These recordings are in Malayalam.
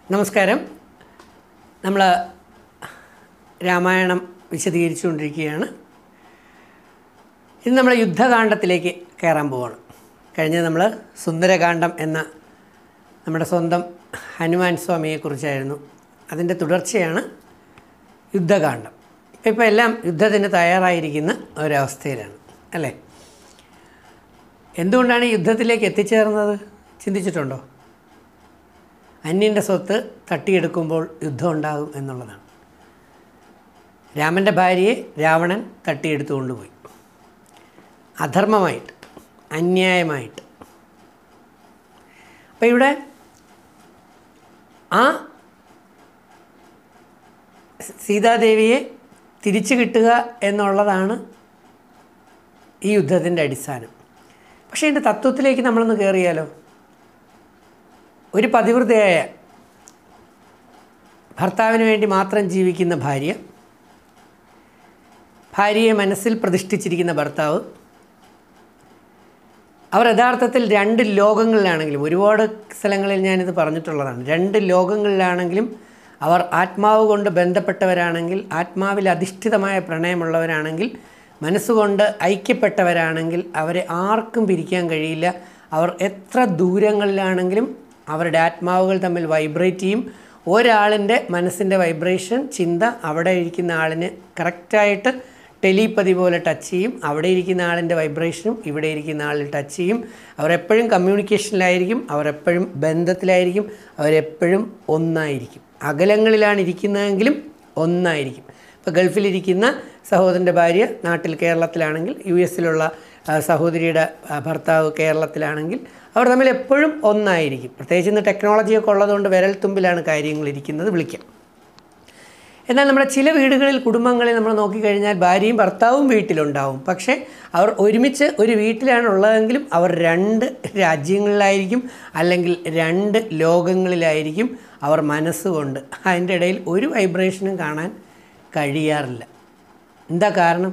നമസ്കാരം നമ്മൾ രാമായണം വിശദീകരിച്ചുകൊണ്ടിരിക്കുകയാണ് ഇന്ന് നമ്മൾ യുദ്ധകാന്ഡത്തിലേക്ക് കയറാൻ പോവാണ് കഴിഞ്ഞ നമ്മൾ സുന്ദരകാന്ഡം എന്ന നമ്മുടെ സ്വന്തം ഹനുമാൻ സ്വാമിയെക്കുറിച്ചായിരുന്നു അതിൻ്റെ തുടർച്ചയാണ് യുദ്ധകാന്ഡം ഇപ്പോൾ എല്ലാം യുദ്ധത്തിന് തയ്യാറായിരിക്കുന്ന ഒരവസ്ഥയിലാണ് അല്ലേ എന്തുകൊണ്ടാണ് ഈ യുദ്ധത്തിലേക്ക് എത്തിച്ചേർന്നത് ചിന്തിച്ചിട്ടുണ്ടോ അന്യൻ്റെ സ്വത്ത് തട്ടിയെടുക്കുമ്പോൾ യുദ്ധം ഉണ്ടാകും എന്നുള്ളതാണ് രാമൻ്റെ ഭാര്യയെ രാവണൻ തട്ടിയെടുത്തു കൊണ്ടുപോയി അധർമ്മമായിട്ട് അന്യായമായിട്ട് അപ്പം ഇവിടെ ആ സീതാദേവിയെ തിരിച്ചു കിട്ടുക എന്നുള്ളതാണ് ഈ യുദ്ധത്തിൻ്റെ അടിസ്ഥാനം പക്ഷേ ഇതിൻ്റെ തത്വത്തിലേക്ക് നമ്മളൊന്ന് കയറിയാലോ ഒരു പതിവൃതയായ ഭർത്താവിന് വേണ്ടി മാത്രം ജീവിക്കുന്ന ഭാര്യ ഭാര്യയെ മനസ്സിൽ പ്രതിഷ്ഠിച്ചിരിക്കുന്ന ഭർത്താവ് അവർ യഥാർത്ഥത്തിൽ രണ്ട് ലോകങ്ങളിലാണെങ്കിലും ഒരുപാട് സ്ഥലങ്ങളിൽ ഞാനിത് പറഞ്ഞിട്ടുള്ളതാണ് രണ്ട് ലോകങ്ങളിലാണെങ്കിലും അവർ ആത്മാവ് കൊണ്ട് ബന്ധപ്പെട്ടവരാണെങ്കിൽ ആത്മാവിൽ അധിഷ്ഠിതമായ പ്രണയമുള്ളവരാണെങ്കിൽ മനസ്സുകൊണ്ട് ഐക്യപ്പെട്ടവരാണെങ്കിൽ അവരെ ആർക്കും പിരിക്കാൻ കഴിയില്ല അവർ എത്ര ദൂരങ്ങളിലാണെങ്കിലും അവരുടെ ആത്മാവുകൾ തമ്മിൽ വൈബ്രേറ്റ് ചെയ്യും ഒരാളിൻ്റെ മനസ്സിൻ്റെ വൈബ്രേഷൻ ചിന്ത അവിടെ ഇരിക്കുന്ന ആളിന് കറക്റ്റായിട്ട് ടെലിപ്പതി പോലെ ടച്ച് ചെയ്യും അവിടെ ഇരിക്കുന്ന ആളിൻ്റെ വൈബ്രേഷനും ഇവിടെ ഇരിക്കുന്ന ആളിൽ ടച്ച് ചെയ്യും അവരെപ്പോഴും കമ്മ്യൂണിക്കേഷനിലായിരിക്കും അവരെപ്പോഴും ബന്ധത്തിലായിരിക്കും അവരെപ്പോഴും ഒന്നായിരിക്കും അകലങ്ങളിലാണ് ഇരിക്കുന്നതെങ്കിലും ഒന്നായിരിക്കും ഇപ്പോൾ ഗൾഫിലിരിക്കുന്ന സഹോദരൻ്റെ ഭാര്യ നാട്ടിൽ കേരളത്തിലാണെങ്കിൽ യു എസിലുള്ള ആ, സഹോദരിയുടെ ആ, ഭർത്താവ് കേരളത്തിലാണെങ്കിൽ അവർ തമ്മിൽ എപ്പോഴും ഒന്നായിരിക്കും പ്രത്യേകിച്ച് ഇന്ന് ടെക്നോളജിയൊക്കെ ഉള്ളതുകൊണ്ട് വിരൽ തുമ്പിലാണ് കാര്യങ്ങൾ ഇരിക്കുന്നത് വിളിക്കാം എന്നാൽ നമ്മുടെ ചില വീടുകളിൽ കുടുംബങ്ങളിൽ നമ്മൾ നോക്കിക്കഴിഞ്ഞാൽ ഭാര്യയും ഭർത്താവും വീട്ടിലുണ്ടാവും പക്ഷേ അവർ ഒരുമിച്ച് ഒരു വീട്ടിലാണ് ഉള്ളതെങ്കിലും അവർ രണ്ട് രാജ്യങ്ങളിലായിരിക്കും അല്ലെങ്കിൽ രണ്ട് ലോകങ്ങളിലായിരിക്കും അവർ മനസ്സുകൊണ്ട് അതിൻ്റെ ഇടയിൽ ഒരു വൈബ്രേഷനും കാണാൻ കഴിയാറില്ല എന്താ കാരണം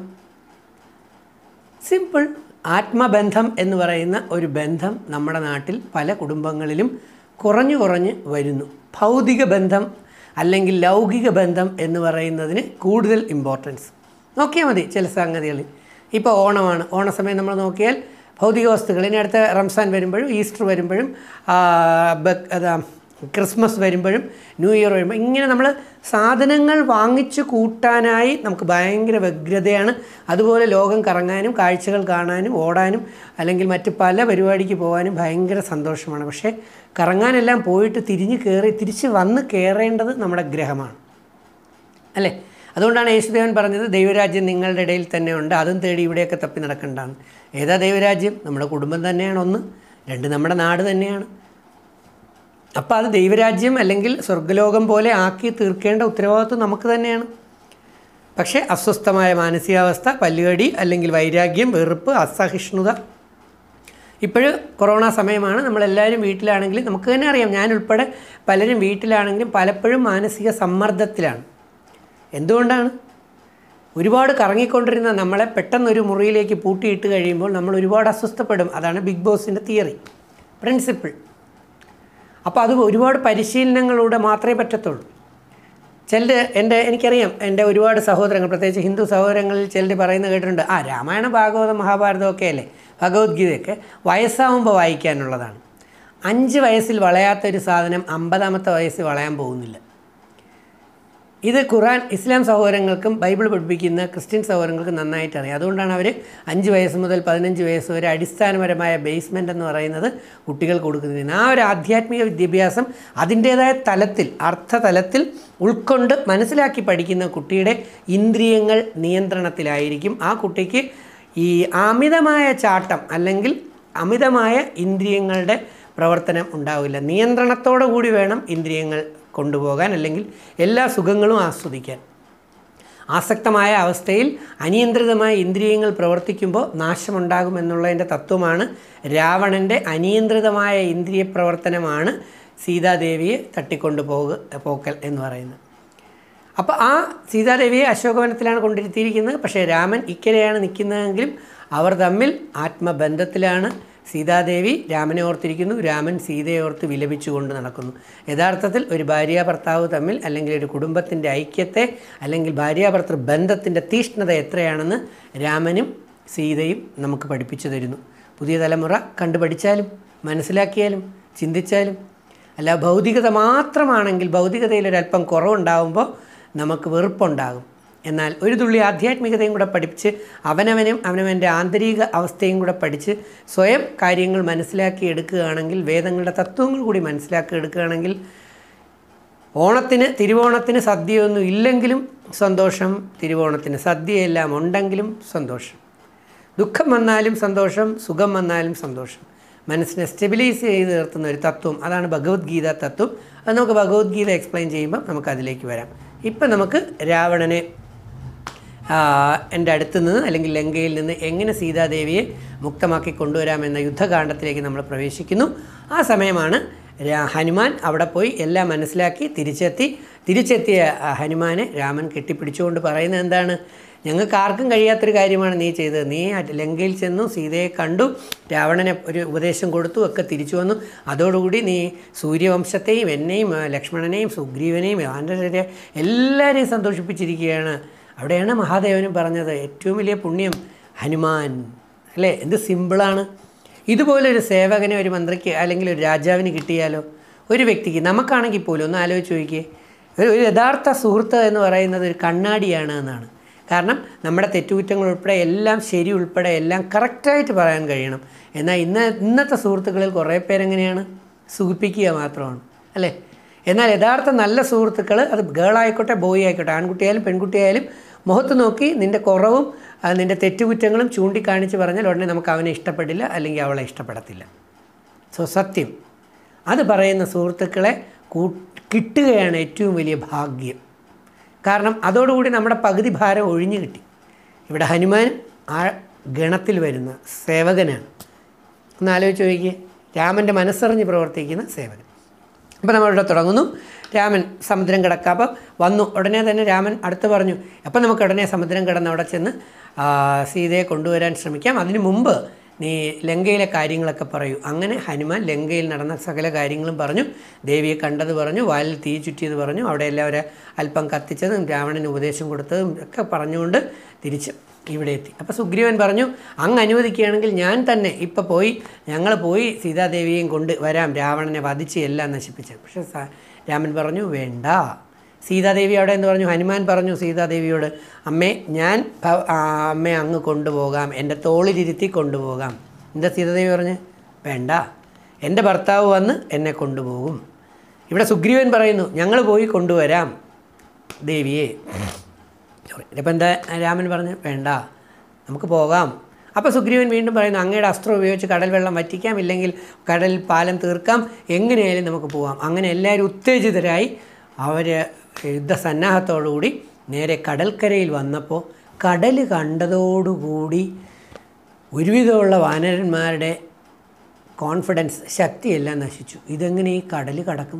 സിമ്പിൾ ആത്മബന്ധം എന്ന് പറയുന്ന ഒരു ബന്ധം നമ്മുടെ നാട്ടിൽ പല കുടുംബങ്ങളിലും കുറഞ്ഞു കുറഞ്ഞ് വരുന്നു ഭൗതിക ബന്ധം അല്ലെങ്കിൽ ലൗകിക ബന്ധം എന്ന് പറയുന്നതിന് കൂടുതൽ ഇമ്പോർട്ടൻസ് നോക്കിയാൽ മതി ചില സംഗതികളിൽ ഇപ്പോൾ ഓണമാണ് ഓണസമയം നമ്മൾ നോക്കിയാൽ ഭൗതിക വസ്തുക്കൾ ഇനി അടുത്ത റംസാൻ വരുമ്പോഴും ഈസ്റ്റർ വരുമ്പോഴും ആ, ബക്- അതാ ക്രിസ്മസ് വരുമ്പോഴും ന്യൂ ഇയർ വരുമ്പോൾ ഇങ്ങനെ നമ്മൾ സാധനങ്ങൾ വാങ്ങിച്ചു കൂട്ടാനായി നമുക്ക് ഭയങ്കര വ്യഗ്രതയാണ് അതുപോലെ ലോകം കറങ്ങാനും കാഴ്ചകൾ കാണാനും ഓടാനും അല്ലെങ്കിൽ മറ്റ് പല പരിപാടിക്ക് പോകാനും ഭയങ്കര സന്തോഷമാണ് പക്ഷേ കറങ്ങാനെല്ലാം പോയിട്ട് തിരിഞ്ഞ് കയറി തിരിച്ച് വന്ന് കയറേണ്ടത് നമ്മുടെ ഗ്രഹമാണ് അല്ലേ അതുകൊണ്ടാണ് യേശുദേവൻ പറഞ്ഞത് ദൈവരാജ്യം നിങ്ങളുടെ ഇടയിൽ തന്നെ ഉണ്ട് അതും തേടി ഇവിടെയൊക്കെ തപ്പി നടക്കണ്ടാണ് ഏതാ ദൈവരാജ്യം നമ്മുടെ കുടുംബം തന്നെയാണ് ഒന്ന് രണ്ട് നമ്മുടെ നാട് തന്നെയാണ് അപ്പോൾ അത് ദൈവരാജ്യം അല്ലെങ്കിൽ സ്വർഗ്ഗലോകം പോലെ ആക്കി തീർക്കേണ്ട ഉത്തരവാദിത്വം നമുക്ക് തന്നെയാണ് പക്ഷേ അസ്വസ്ഥമായ മാനസികാവസ്ഥ പല്ലുകടി അല്ലെങ്കിൽ വൈരാഗ്യം വെറുപ്പ് അസഹിഷ്ണുത ഇപ്പോഴും കൊറോണ സമയമാണ് നമ്മളെല്ലാവരും വീട്ടിലാണെങ്കിലും നമുക്ക് തന്നെ അറിയാം ഞാൻ ഉൾപ്പെടെ പലരും വീട്ടിലാണെങ്കിലും പലപ്പോഴും മാനസിക സമ്മർദ്ദത്തിലാണ് എന്തുകൊണ്ടാണ് ഒരുപാട് കറങ്ങിക്കൊണ്ടിരുന്ന നമ്മളെ പെട്ടെന്നൊരു മുറിയിലേക്ക് പൂട്ടിയിട്ട് കഴിയുമ്പോൾ നമ്മൾ ഒരുപാട് അസ്വസ്ഥപ്പെടും അതാണ് ബിഗ് ബോസിൻ്റെ തിയറി പ്രിൻസിപ്പിൾ അപ്പോൾ അത് ഒരുപാട് പരിശീലനങ്ങളിലൂടെ മാത്രമേ പറ്റത്തുള്ളൂ ചിലർ എൻ്റെ എനിക്കറിയാം എൻ്റെ ഒരുപാട് സഹോദരങ്ങൾ പ്രത്യേകിച്ച് ഹിന്ദു സഹോദരങ്ങളിൽ ചിലർ പറയുന്നത് കേട്ടിട്ടുണ്ട് ആ രാമായണം ഭാഗവതം മഹാഭാരതം ഒക്കെ അല്ലേ ഭഗവത്ഗീതയൊക്കെ വയസ്സാവുമ്പോൾ വായിക്കാനുള്ളതാണ് അഞ്ച് വയസ്സിൽ വളയാത്ത ഒരു സാധനം അമ്പതാമത്തെ വയസ്സിൽ വളയാൻ പോകുന്നില്ല ഇത് ഖുറാൻ ഇസ്ലാം സഹോദരങ്ങൾക്കും ബൈബിൾ പഠിപ്പിക്കുന്ന ക്രിസ്ത്യൻ സഹോദരങ്ങൾക്കും നന്നായിട്ട് അറിയാം അതുകൊണ്ടാണ് അവർ അഞ്ച് വയസ്സ് മുതൽ പതിനഞ്ച് വയസ്സ് വരെ അടിസ്ഥാനപരമായ ബേസ്മെൻ്റ് എന്ന് പറയുന്നത് കുട്ടികൾക്ക് കൊടുക്കുന്നതിന് ആ ഒരു ആധ്യാത്മിക വിദ്യാഭ്യാസം അതിൻ്റേതായ തലത്തിൽ അർത്ഥതലത്തിൽ ഉൾക്കൊണ്ട് മനസ്സിലാക്കി പഠിക്കുന്ന കുട്ടിയുടെ ഇന്ദ്രിയങ്ങൾ നിയന്ത്രണത്തിലായിരിക്കും ആ കുട്ടിക്ക് ഈ അമിതമായ ചാട്ടം അല്ലെങ്കിൽ അമിതമായ ഇന്ദ്രിയങ്ങളുടെ പ്രവർത്തനം ഉണ്ടാവില്ല നിയന്ത്രണത്തോടു കൂടി വേണം ഇന്ദ്രിയങ്ങൾ കൊണ്ടുപോകാൻ അല്ലെങ്കിൽ എല്ലാ സുഖങ്ങളും ആസ്വദിക്കാൻ ആസക്തമായ അവസ്ഥയിൽ അനിയന്ത്രിതമായ ഇന്ദ്രിയങ്ങൾ പ്രവർത്തിക്കുമ്പോൾ നാശമുണ്ടാകുമെന്നുള്ളതിൻ്റെ തത്വമാണ് രാവണൻ്റെ അനിയന്ത്രിതമായ ഇന്ദ്രിയ പ്രവർത്തനമാണ് സീതാദേവിയെ തട്ടിക്കൊണ്ടു പോക പോക്കൽ എന്ന് പറയുന്നത് അപ്പോൾ ആ സീതാദേവിയെ അശോകവനത്തിലാണ് കൊണ്ടിരുത്തിയിരിക്കുന്നത് പക്ഷേ രാമൻ ഇക്കരെയാണ് നിൽക്കുന്നതെങ്കിലും അവർ തമ്മിൽ ആത്മബന്ധത്തിലാണ് സീതാദേവി രാമനെ ഓർത്തിരിക്കുന്നു രാമൻ സീതയെ ഓർത്ത് വിലപിച്ചുകൊണ്ട് നടക്കുന്നു യഥാർത്ഥത്തിൽ ഒരു ഭാര്യ ഭർത്താവ് തമ്മിൽ അല്ലെങ്കിൽ ഒരു കുടുംബത്തിൻ്റെ ഐക്യത്തെ അല്ലെങ്കിൽ ഭാര്യാഭർത്തൃ ബന്ധത്തിൻ്റെ തീഷ്ണത എത്രയാണെന്ന് രാമനും സീതയും നമുക്ക് പഠിപ്പിച്ചു തരുന്നു പുതിയ തലമുറ കണ്ടു പഠിച്ചാലും മനസ്സിലാക്കിയാലും ചിന്തിച്ചാലും അല്ല ഭൗതികത മാത്രമാണെങ്കിൽ ഭൗതികതയിൽ ഒരല്പം കുറവുണ്ടാകുമ്പോൾ നമുക്ക് വെറുപ്പുണ്ടാകും എന്നാൽ ഒരു തുള്ളി ആധ്യാത്മികതയും കൂടെ പഠിച്ച് അവനവനും അവനവൻ്റെ ആന്തരിക അവസ്ഥയും കൂടെ പഠിച്ച് സ്വയം കാര്യങ്ങൾ മനസ്സിലാക്കി എടുക്കുകയാണെങ്കിൽ വേദങ്ങളുടെ തത്വങ്ങൾ കൂടി മനസ്സിലാക്കി എടുക്കുകയാണെങ്കിൽ ഓണത്തിന് തിരുവോണത്തിന് സദ്യയൊന്നും ഇല്ലെങ്കിലും സന്തോഷം തിരുവോണത്തിന് സദ്യയെല്ലാം ഉണ്ടെങ്കിലും സന്തോഷം ദുഃഖം വന്നാലും സന്തോഷം സുഖം വന്നാലും സന്തോഷം മനസ്സിനെ സ്റ്റെബിലൈസ് ചെയ്ത് നിർത്തുന്ന ഒരു തത്വം അതാണ് ഭഗവത്ഗീത തത്വം അത് നമുക്ക് ഭഗവത്ഗീത എക്സ്പ്ലെയിൻ ചെയ്യുമ്പോൾ നമുക്ക് അതിലേക്ക് വരാം ഇപ്പം നമുക്ക് രാവണനെ ആ, എൻ്റെ അടുത്ത് നിന്ന് അല്ലെങ്കിൽ ലങ്കയിൽ നിന്ന് എങ്ങനെ സീതാദേവിയെ മുക്തമാക്കി കൊണ്ടുവരാമെന്ന യുദ്ധകാണ്ഡത്തിലേക്ക് നമ്മൾ പ്രവേശിക്കുന്നു ആ സമയമാണ് രാ- ഹനുമാൻ അവിടെ പോയി എല്ലാം മനസ്സിലാക്കി തിരിച്ചെത്തി തിരിച്ചെത്തിയ ആ, ഹനുമാനെ രാമൻ കെട്ടിപ്പിടിച്ചുകൊണ്ട് പറയുന്നത് എന്താണ് ഞങ്ങൾക്ക് ആർക്കും കഴിയാത്തൊരു കാര്യമാണ് നീ ചെയ്തത് നീ ആ ലങ്കയിൽ ചെന്നു സീതയെ കണ്ടു രാവണനെ ഒരു ഉപദേശം കൊടുത്തു ഒക്കെ തിരിച്ചു വന്നു അതോടുകൂടി നീ സൂര്യവംശത്തെയും എന്നെയും ആ, ലക്ഷ്മണനെയും സുഗ്രീവനെയും ആൻ്റെ എല്ലാവരെയും സന്തോഷിപ്പിച്ചിരിക്കുകയാണ് അവിടെയാണ് മഹാദേവനും പറഞ്ഞത് ഏറ്റവും വലിയ പുണ്യം ഹനുമാൻ അല്ലേ എന്ത് സിമ്പിളാണ് ഇതുപോലൊരു സേവകനെ ഒരു മന്ത്രിക്ക് അല്ലെങ്കിൽ ഒരു രാജാവിന് കിട്ടിയാലോ ഒരു വ്യക്തിക്ക് നമുക്കാണെങ്കിൽ പോലും ഒന്ന് ആലോചിച്ച് നോക്കിയേ ഒരു ഒരു യഥാർത്ഥ സുഹൃത്ത് എന്ന് പറയുന്നത് ഒരു കണ്ണാടിയാണ് എന്നാണ് കാരണം നമ്മുടെ തെറ്റുകുറ്റങ്ങൾ ഉൾപ്പെടെ എല്ലാം ശരി ഉൾപ്പെടെ എല്ലാം കറക്റ്റായിട്ട് പറയാൻ കഴിയണം എന്നാൽ ഇന്ന് ഇന്നത്തെ സുഹൃത്തുക്കളിൽ കുറേ പേരെങ്ങനെയാണ് സുഖിപ്പിക്കുക മാത്രമാണ് അല്ലേ എന്നാൽ യഥാർത്ഥ നല്ല സുഹൃത്തുക്കൾ അത് ഗേൾ ആയിക്കോട്ടെ ബോയ് ആയിക്കോട്ടെ ആൺകുട്ടിയായാലും പെൺകുട്ടിയായാലും മുഖത്ത് നോക്കി നിൻ്റെ കുറവും ആ, നിൻ്റെ തെറ്റുകുറ്റങ്ങളും ചൂണ്ടിക്കാണിച്ച് പറഞ്ഞാൽ ഉടനെ നമുക്ക് അവനെ ഇഷ്ടപ്പെടില്ല അല്ലെങ്കിൽ അവളെ ഇഷ്ടപ്പെടത്തില്ല സോ സത്യം അത് പറയുന്ന സുഹൃത്തുക്കളെ കൂ കിട്ടുകയാണ് ഏറ്റവും വലിയ ഭാഗ്യം കാരണം അതോടുകൂടി നമ്മുടെ പകുതി ഭാരം ഒഴിഞ്ഞു കിട്ടി ഇവിടെ ഹനുമാൻ ആ ഗണത്തിൽ വരുന്ന സേവകനാണ് ഒന്ന് ആലോചിച്ച് നോക്കിയേ രാമൻ്റെ മനസ്സറിഞ്ഞ് പ്രവർത്തിക്കുന്ന സേവകൻ അപ്പോൾ നമ്മളിവിടെ തുടങ്ങുന്നു രാമൻ സമുദ്രം കിടക്കുക അപ്പോൾ വന്നു ഉടനെ തന്നെ രാമൻ അടുത്ത് പറഞ്ഞു അപ്പം നമുക്ക് ഉടനെ സമുദ്രം കിടന്ന് അവിടെ ചെന്ന് ആ, സീതയെ കൊണ്ടുവരാൻ ശ്രമിക്കാം അതിനു മുമ്പ് നീ ലങ്കയിലെ കാര്യങ്ങളൊക്കെ പറയൂ അങ്ങനെ ഹനുമാൻ ലങ്കയിൽ നടന്ന സകല കാര്യങ്ങളും പറഞ്ഞു ദേവിയെ കണ്ടത് പറഞ്ഞു വാലിൽ തീ ചുറ്റിയത് പറഞ്ഞു അവിടെ എല്ലാവരും അല്പം കത്തിച്ചതും രാവണന് ഉപദേശം കൊടുത്തതും ഒക്കെ പറഞ്ഞുകൊണ്ട് തിരിച്ച് ഇവിടെ എത്തി അപ്പോൾ സുഗ്രീവൻ പറഞ്ഞു അങ്ങ് അനുവദിക്കുകയാണെങ്കിൽ ഞാൻ തന്നെ ഇപ്പം പോയി ഞങ്ങൾ പോയി സീതാദേവിയെയും കൊണ്ട് വരാം രാവണനെ വധിച്ച് എല്ലാം നശിപ്പിച്ച് പക്ഷേ സ- രാമൻ പറഞ്ഞു വേണ്ട സീതാദേവി അവിടെ എന്ന് പറഞ്ഞു ഹനുമാൻ പറഞ്ഞു സീതാദേവിയോട് അമ്മേ ഞാൻ ഭ- ആ, അമ്മയെ അങ്ങ് കൊണ്ടുപോകാം എൻ്റെ തോളിലിരുത്തി കൊണ്ടുപോകാം എന്താ സീതാദേവി പറഞ്ഞ് വേണ്ട എൻ്റെ ഭർത്താവ് വന്ന് എന്നെ കൊണ്ടുപോകും ഇവിടെ സുഗ്രീവൻ പറയുന്നു ഞങ്ങൾ പോയി കൊണ്ടുവരാം ദേവിയെ സോറി ഇതിപ്പോൾ എന്താ രാമൻ പറഞ്ഞു വേണ്ട നമുക്ക് പോകാം അപ്പോൾ സുഗ്രീവൻ വീണ്ടും പറയുന്നു അങ്ങയുടെ അസ്ത്രം ഉപയോഗിച്ച് കടൽ വെള്ളം വറ്റിക്കാം ഇല്ലെങ്കിൽ കടൽ പാലം തീർക്കാം എങ്ങനെയായാലും നമുക്ക് പോകാം അങ്ങനെ എല്ലാവരും ഉത്തേജിതരായി അവർ യുദ്ധസന്നാഹത്തോടുകൂടി നേരെ കടൽക്കരയിൽ വന്നപ്പോൾ കടൽ കണ്ടതോടുകൂടി ഒരുവിധമുള്ള വാനരന്മാരുടെ കോൺഫിഡൻസ് ശക്തിയെല്ലാം നശിച്ചു ഇതെങ്ങനെ ഈ കടൽ കടക്കും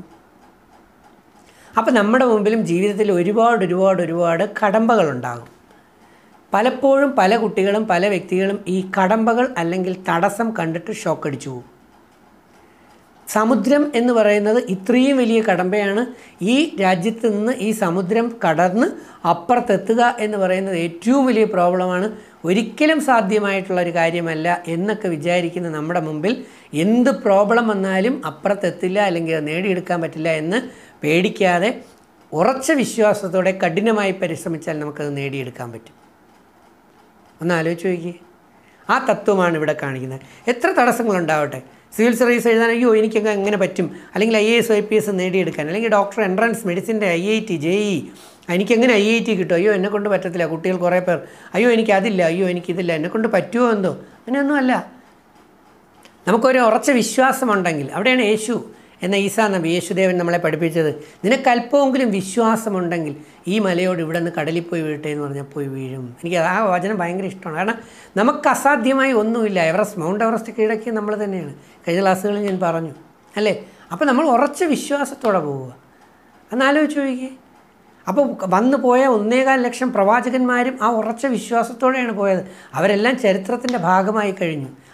അപ്പോൾ നമ്മുടെ മുമ്പിലും ജീവിതത്തിൽ ഒരുപാട് ഒരുപാട് ഒരുപാട് കടമ്പകളുണ്ടാകും പലപ്പോഴും പല കുട്ടികളും പല വ്യക്തികളും ഈ കടമ്പകൾ അല്ലെങ്കിൽ തടസ്സം കണ്ടിട്ട് ഷോക്കടിച്ചു പോകും സമുദ്രം എന്ന് പറയുന്നത് ഇത്രയും വലിയ കടമ്പയാണ് ഈ രാജ്യത്ത് നിന്ന് ഈ സമുദ്രം കടന്ന് അപ്പുറത്തെത്തുക എന്ന് പറയുന്നത് ഏറ്റവും വലിയ പ്രോബ്ലമാണ് ഒരിക്കലും സാധ്യമായിട്ടുള്ള ഒരു കാര്യമല്ല എന്നൊക്കെ വിചാരിക്കുന്ന നമ്മുടെ മുമ്പിൽ എന്ത് പ്രോബ്ലം വന്നാലും അപ്പുറത്തെത്തില്ല അല്ലെങ്കിൽ അത് നേടിയെടുക്കാൻ പറ്റില്ല എന്ന് പേടിക്കാതെ ഉറച്ച വിശ്വാസത്തോടെ കഠിനമായി പരിശ്രമിച്ചാൽ നമുക്കത് നേടിയെടുക്കാൻ പറ്റും ഒന്ന് ആലോചിച്ച് നോക്കിയേ ആ തത്വമാണ് ഇവിടെ കാണിക്കുന്നത് എത്ര തടസ്സങ്ങളുണ്ടാവട്ടെ സിവിൽ സർവീസ് എഴുതാൻ അയ്യോ എനിക്കൊക്കെ എങ്ങനെ പറ്റും അല്ലെങ്കിൽ I A S I P S നേടിയെടുക്കാൻ അല്ലെങ്കിൽ ഡോക്ടർ എൻട്രൻസ് മെഡിസിൻ്റെ I I T J E എനിക്കെങ്ങനെ ഐ ഐ ടി കിട്ടും അയ്യോ എന്നെ കൊണ്ട് പറ്റത്തില്ല കുട്ടികൾ കുറേ പേർ അയ്യോ എനിക്ക് അതില്ല അയ്യോ എനിക്കിതില്ല എന്നെ കൊണ്ട് പറ്റുമോ എന്തോ അങ്ങനെയൊന്നുമല്ല നമുക്കൊരു ഉറച്ച വിശ്വാസമുണ്ടെങ്കിൽ അവിടെയാണ് യേശു എന്ന ഈസാ നബി യേശുദേവൻ നമ്മളെ പഠിപ്പിച്ചത് നിനക്ക് അല്പമെങ്കിലും വിശ്വാസമുണ്ടെങ്കിൽ ഈ മലയോട് ഇവിടെ നിന്ന് കടലിൽ പോയി വീഴട്ടെ എന്ന് പറഞ്ഞാൽ പോയി വീഴും എനിക്ക് ആ വചനം ഭയങ്കര ഇഷ്ടമാണ് കാരണം നമുക്ക് അസാധ്യമായി ഒന്നുമില്ല എവറസ്റ്റ് മൗണ്ട് എവറസ്റ്റ് കീഴടക്കി നമ്മൾ തന്നെയാണ് കഴിഞ്ഞ ക്ലാസ്സുകളിൽ ഞാൻ പറഞ്ഞു അല്ലേ അപ്പോൾ നമ്മൾ ഉറച്ച വിശ്വാസത്തോടെ പോവുക അന്നാലോചിച്ച് നോക്കിയേ അപ്പോൾ വന്നു പോയ ഒന്നേകാൽ ലക്ഷം പ്രവാചകന്മാരും ആ ഉറച്ച വിശ്വാസത്തോടെയാണ് പോയത് അവരെല്ലാം ചരിത്രത്തിൻ്റെ ഭാഗമായി കഴിഞ്ഞു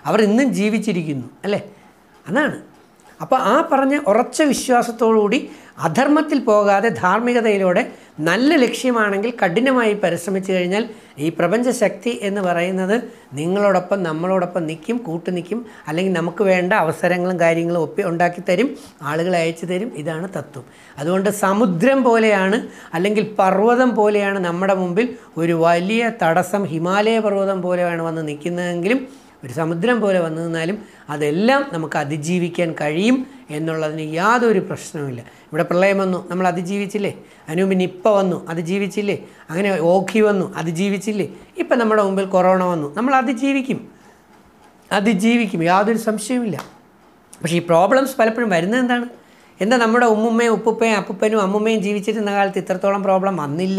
അവർ ഇന്നും ജീവിച്ചിരിക്കുന്നു അല്ലേ അതാണ് അപ്പോൾ ആ പറഞ്ഞ ഉറച്ച വിശ്വാസത്തോടുകൂടി അധർമ്മത്തിൽ പോകാതെ ധാർമ്മികതയിലൂടെ നല്ല ലക്ഷ്യമാണെങ്കിൽ കഠിനമായി പരിശ്രമിച്ചു കഴിഞ്ഞാൽ ഈ പ്രപഞ്ചശക്തി എന്ന് പറയുന്നത് നിങ്ങളോടൊപ്പം നമ്മളോടൊപ്പം നിൽക്കും കൂട്ടു നിൽക്കും അല്ലെങ്കിൽ നമുക്ക് വേണ്ട അവസരങ്ങളും കാര്യങ്ങളും ഒപ്പി ഉണ്ടാക്കി തരും ആളുകളെ അയച്ചു തരും ഇതാണ് തത്വം അതുകൊണ്ട് സമുദ്രം പോലെയാണ് അല്ലെങ്കിൽ പർവ്വതം പോലെയാണ് നമ്മുടെ മുമ്പിൽ ഒരു വലിയ തടസ്സം ഹിമാലയ പർവ്വതം പോലെയാണ് വന്ന് നിൽക്കുന്നതെങ്കിലും ഒരു സമുദ്രം പോലെ വന്നു നിന്നാലും അതെല്ലാം നമുക്ക് അതിജീവിക്കാൻ കഴിയും എന്നുള്ളതിന് യാതൊരു പ്രശ്നവുമില്ല ഇവിടെ പ്രളയം വന്നു നമ്മൾ അതിജീവിച്ചില്ലേ അതിനു മുമ്പ് നിപ്പ വന്നു അതിജീവിച്ചില്ലേ അങ്ങനെ ഓഖി വന്നു അതിജീവിച്ചില്ലേ ഇപ്പം നമ്മുടെ മുമ്പിൽ കൊറോണ വന്നു നമ്മൾ അതിജീവിക്കും അതിജീവിക്കും യാതൊരു സംശയവുമില്ല പക്ഷേ ഈ പ്രോബ്ലംസ് പലപ്പോഴും വരുന്നത് എന്താണ് എന്താ നമ്മുടെ ഉമ്മുമ്മയും ഉപ്പുപ്പയും അപ്പുപ്പനും അമ്മുമ്മയും ജീവിച്ചിരുന്ന കാലത്ത് ഇത്രത്തോളം പ്രോബ്ലം വന്നില്ല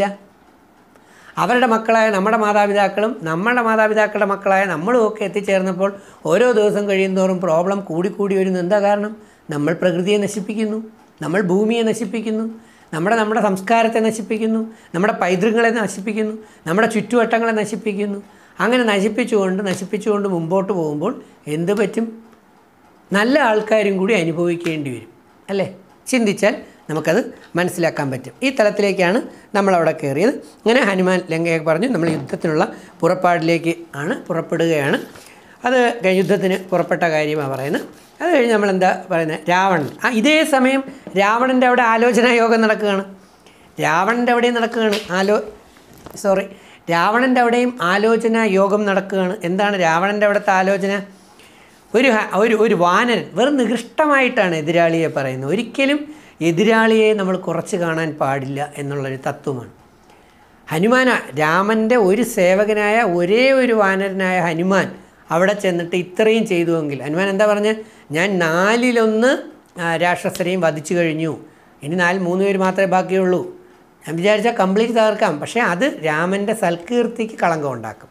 അവരുടെ മക്കളായ നമ്മുടെ മാതാപിതാക്കളും നമ്മുടെ മാതാപിതാക്കളുടെ മക്കളായ നമ്മളും ഒക്കെ എത്തിച്ചേർന്നപ്പോൾ ഓരോ ദിവസം കഴിയുന്തോറും പ്രോബ്ലം കൂടിക്കൂടി വരുന്നു എന്താ കാരണം നമ്മൾ പ്രകൃതിയെ നശിപ്പിക്കുന്നു നമ്മൾ ഭൂമിയെ നശിപ്പിക്കുന്നു നമ്മുടെ നമ്മുടെ സംസ്കാരത്തെ നശിപ്പിക്കുന്നു നമ്മുടെ പൈതൃകങ്ങളെ നശിപ്പിക്കുന്നു നമ്മുടെ ചുറ്റുവട്ടങ്ങളെ നശിപ്പിക്കുന്നു അങ്ങനെ നശിപ്പിച്ചുകൊണ്ട് നശിപ്പിച്ചുകൊണ്ട് മുമ്പോട്ട് പോകുമ്പോൾ എന്ത് പറ്റും നല്ല ആൾക്കാരും കൂടി അനുഭവിക്കേണ്ടി വരും അല്ലേ ചിന്തിച്ചാൽ നമുക്കത് മനസ്സിലാക്കാൻ പറ്റും ഈ തലത്തിലേക്കാണ് നമ്മളവിടെ കയറിയത് അങ്ങനെ ഹനുമാൻ ലങ്കയെ പറഞ്ഞു നമ്മൾ യുദ്ധത്തിനുള്ള പുറപ്പാടിലേക്ക് ആണ് പുറപ്പെടുകയാണ് അത് കഴിഞ്ഞ് യുദ്ധത്തിന് പുറപ്പെട്ട കാര്യമാണ് പറയുന്നത് അത് കഴിഞ്ഞ് നമ്മൾ എന്താ പറയുന്നത് രാവണൻ ആ ഇതേ സമയം രാവണൻ്റെ അവിടെ ആലോചനാ യോഗം നടക്കുകയാണ് രാവണൻ്റെ അവിടെയും നടക്കുകയാണ് ആലോ സോറി രാവണൻ്റെ അവിടെയും ആലോചന യോഗം നടക്കുകയാണ് എന്താണ് രാവണൻ്റെ അവിടുത്തെ ആലോചന ഒരു ഹ- ഒരു ഒരു വാനരൻ വെറും നികൃഷ്ടമായിട്ടാണ് എതിരാളിയെ പറയുന്നത് ഒരിക്കലും എതിരാളിയെ നമ്മൾ കുറച്ച് കാണാൻ പാടില്ല എന്നുള്ളൊരു തത്വമാണ് ഹനുമാന രാമൻ്റെ ഒരു സേവകനായ ഒരേ ഒരു വാനരനായ ഹനുമാൻ അവിടെ ചെന്നിട്ട് ഇത്രയും ചെയ്തുവെങ്കിൽ ഹനുമാൻ എന്താ പറഞ്ഞത് ഞാൻ നാലിലൊന്ന് ആ, രാക്ഷസരെയും വധിച്ചു കഴിഞ്ഞു ഇനി നാല് മൂന്ന് പേര് മാത്രമേ ബാക്കിയുള്ളൂ ഞാൻ വിചാരിച്ചാൽ കംപ്ലീറ്റ് തകർക്കാം പക്ഷേ അത് രാമൻ്റെ സൽകീർത്തിക്ക് കളങ്കം ഉണ്ടാക്കും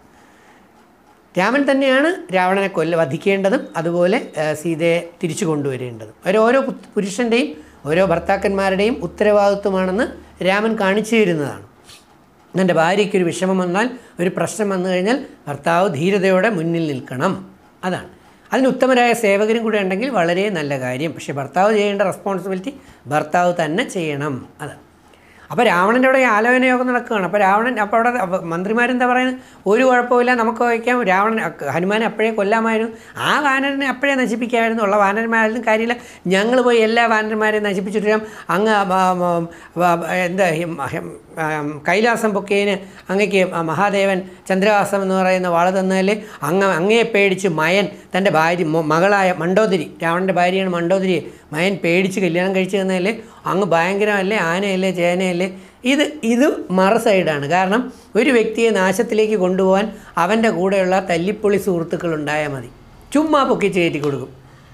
രാമൻ തന്നെയാണ് രാവണനെ കൊല്ല വധിക്കേണ്ടതും അതുപോലെ ആ, സീതയെ തിരിച്ചു കൊണ്ടുവരേണ്ടതും ഒരു ഓരോ പു- പുരുഷൻ്റെയും ഓരോ ഭർത്താക്കന്മാരുടെയും ഉത്തരവാദിത്വമാണെന്ന് രാമൻ കാണിച്ചു തരുന്നതാണ് എൻ്റെ ഭാര്യയ്ക്കൊരു വിഷമം വന്നാൽ ഒരു പ്രശ്നം വന്നു കഴിഞ്ഞാൽ ഭർത്താവ് ധീരതയോടെ മുന്നിൽ നിൽക്കണം അതാണ് അതിന് ഉത്തമരായ സേവകരും കൂടെ ഉണ്ടെങ്കിൽ വളരെ നല്ല കാര്യം പക്ഷേ ഭർത്താവ് ചെയ്യേണ്ട റെസ്പോൺസിബിലിറ്റി ഭർത്താവ് തന്നെ ചെയ്യണം അതാണ് അപ്പോൾ രാവണൻ്റെ അവിടെ ഈ ആലോചന യോഗം നടക്കുകയാണ് അപ്പോൾ രാവണൻ അപ്പോൾ അവിടെ അപ്പൊ മന്ത്രിമാരെന്താ പറയുന്നത് ഒരു കുഴപ്പമില്ല നമുക്ക് വയ്ക്കാം രാവണൻ അക്ക് ഹനുമാനെ അപ്പോഴേ കൊല്ലാമായിരുന്നു ആ വാനരനെ അപ്പോഴേ നശിപ്പിക്കാമായിരുന്നു ഉള്ള വാനരന്മാരും കാര്യമില്ല ഞങ്ങൾ പോയി എല്ലാ വാനരന്മാരെയും നശിപ്പിച്ചിട്ട് വരാം അങ്ങ് ആ, ആ, ആ, എന്താ ഹിം- ഹിം- ആ, കൈലാസം പൊക്കിയതിന് അങ്ങയ്ക്ക് ആ മഹാദേവൻ ചന്ദ്രവാസം എന്ന് പറയുന്ന വാള് തന്നതിൽ അങ്ങ് അങ്ങയെ പേടിച്ച് മയൻ തൻ്റെ ഭാര്യ മൊ- മകളായ മണ്ടോദരി രാവണൻ്റെ ഭാര്യയാണ് മണ്ടോദരി മയൻ പേടിച്ച് കല്യാണം കഴിച്ചു തന്നതിൽ അങ്ങ് ഭയങ്കരമല്ലേ ആനയല്ലേ ചേനയല്ലേ ഇത് ഇത് മറ സൈഡാണ് കാരണം ഒരു വ്യക്തിയെ നാശത്തിലേക്ക് കൊണ്ടുപോകാൻ അവൻ്റെ കൂടെയുള്ള തല്ലിപ്പൊളി സുഹൃത്തുക്കൾ ഉണ്ടായാൽ മതി ചുമ്മാ പൊക്കിച്ച് കയറ്റി കൊടുക്കും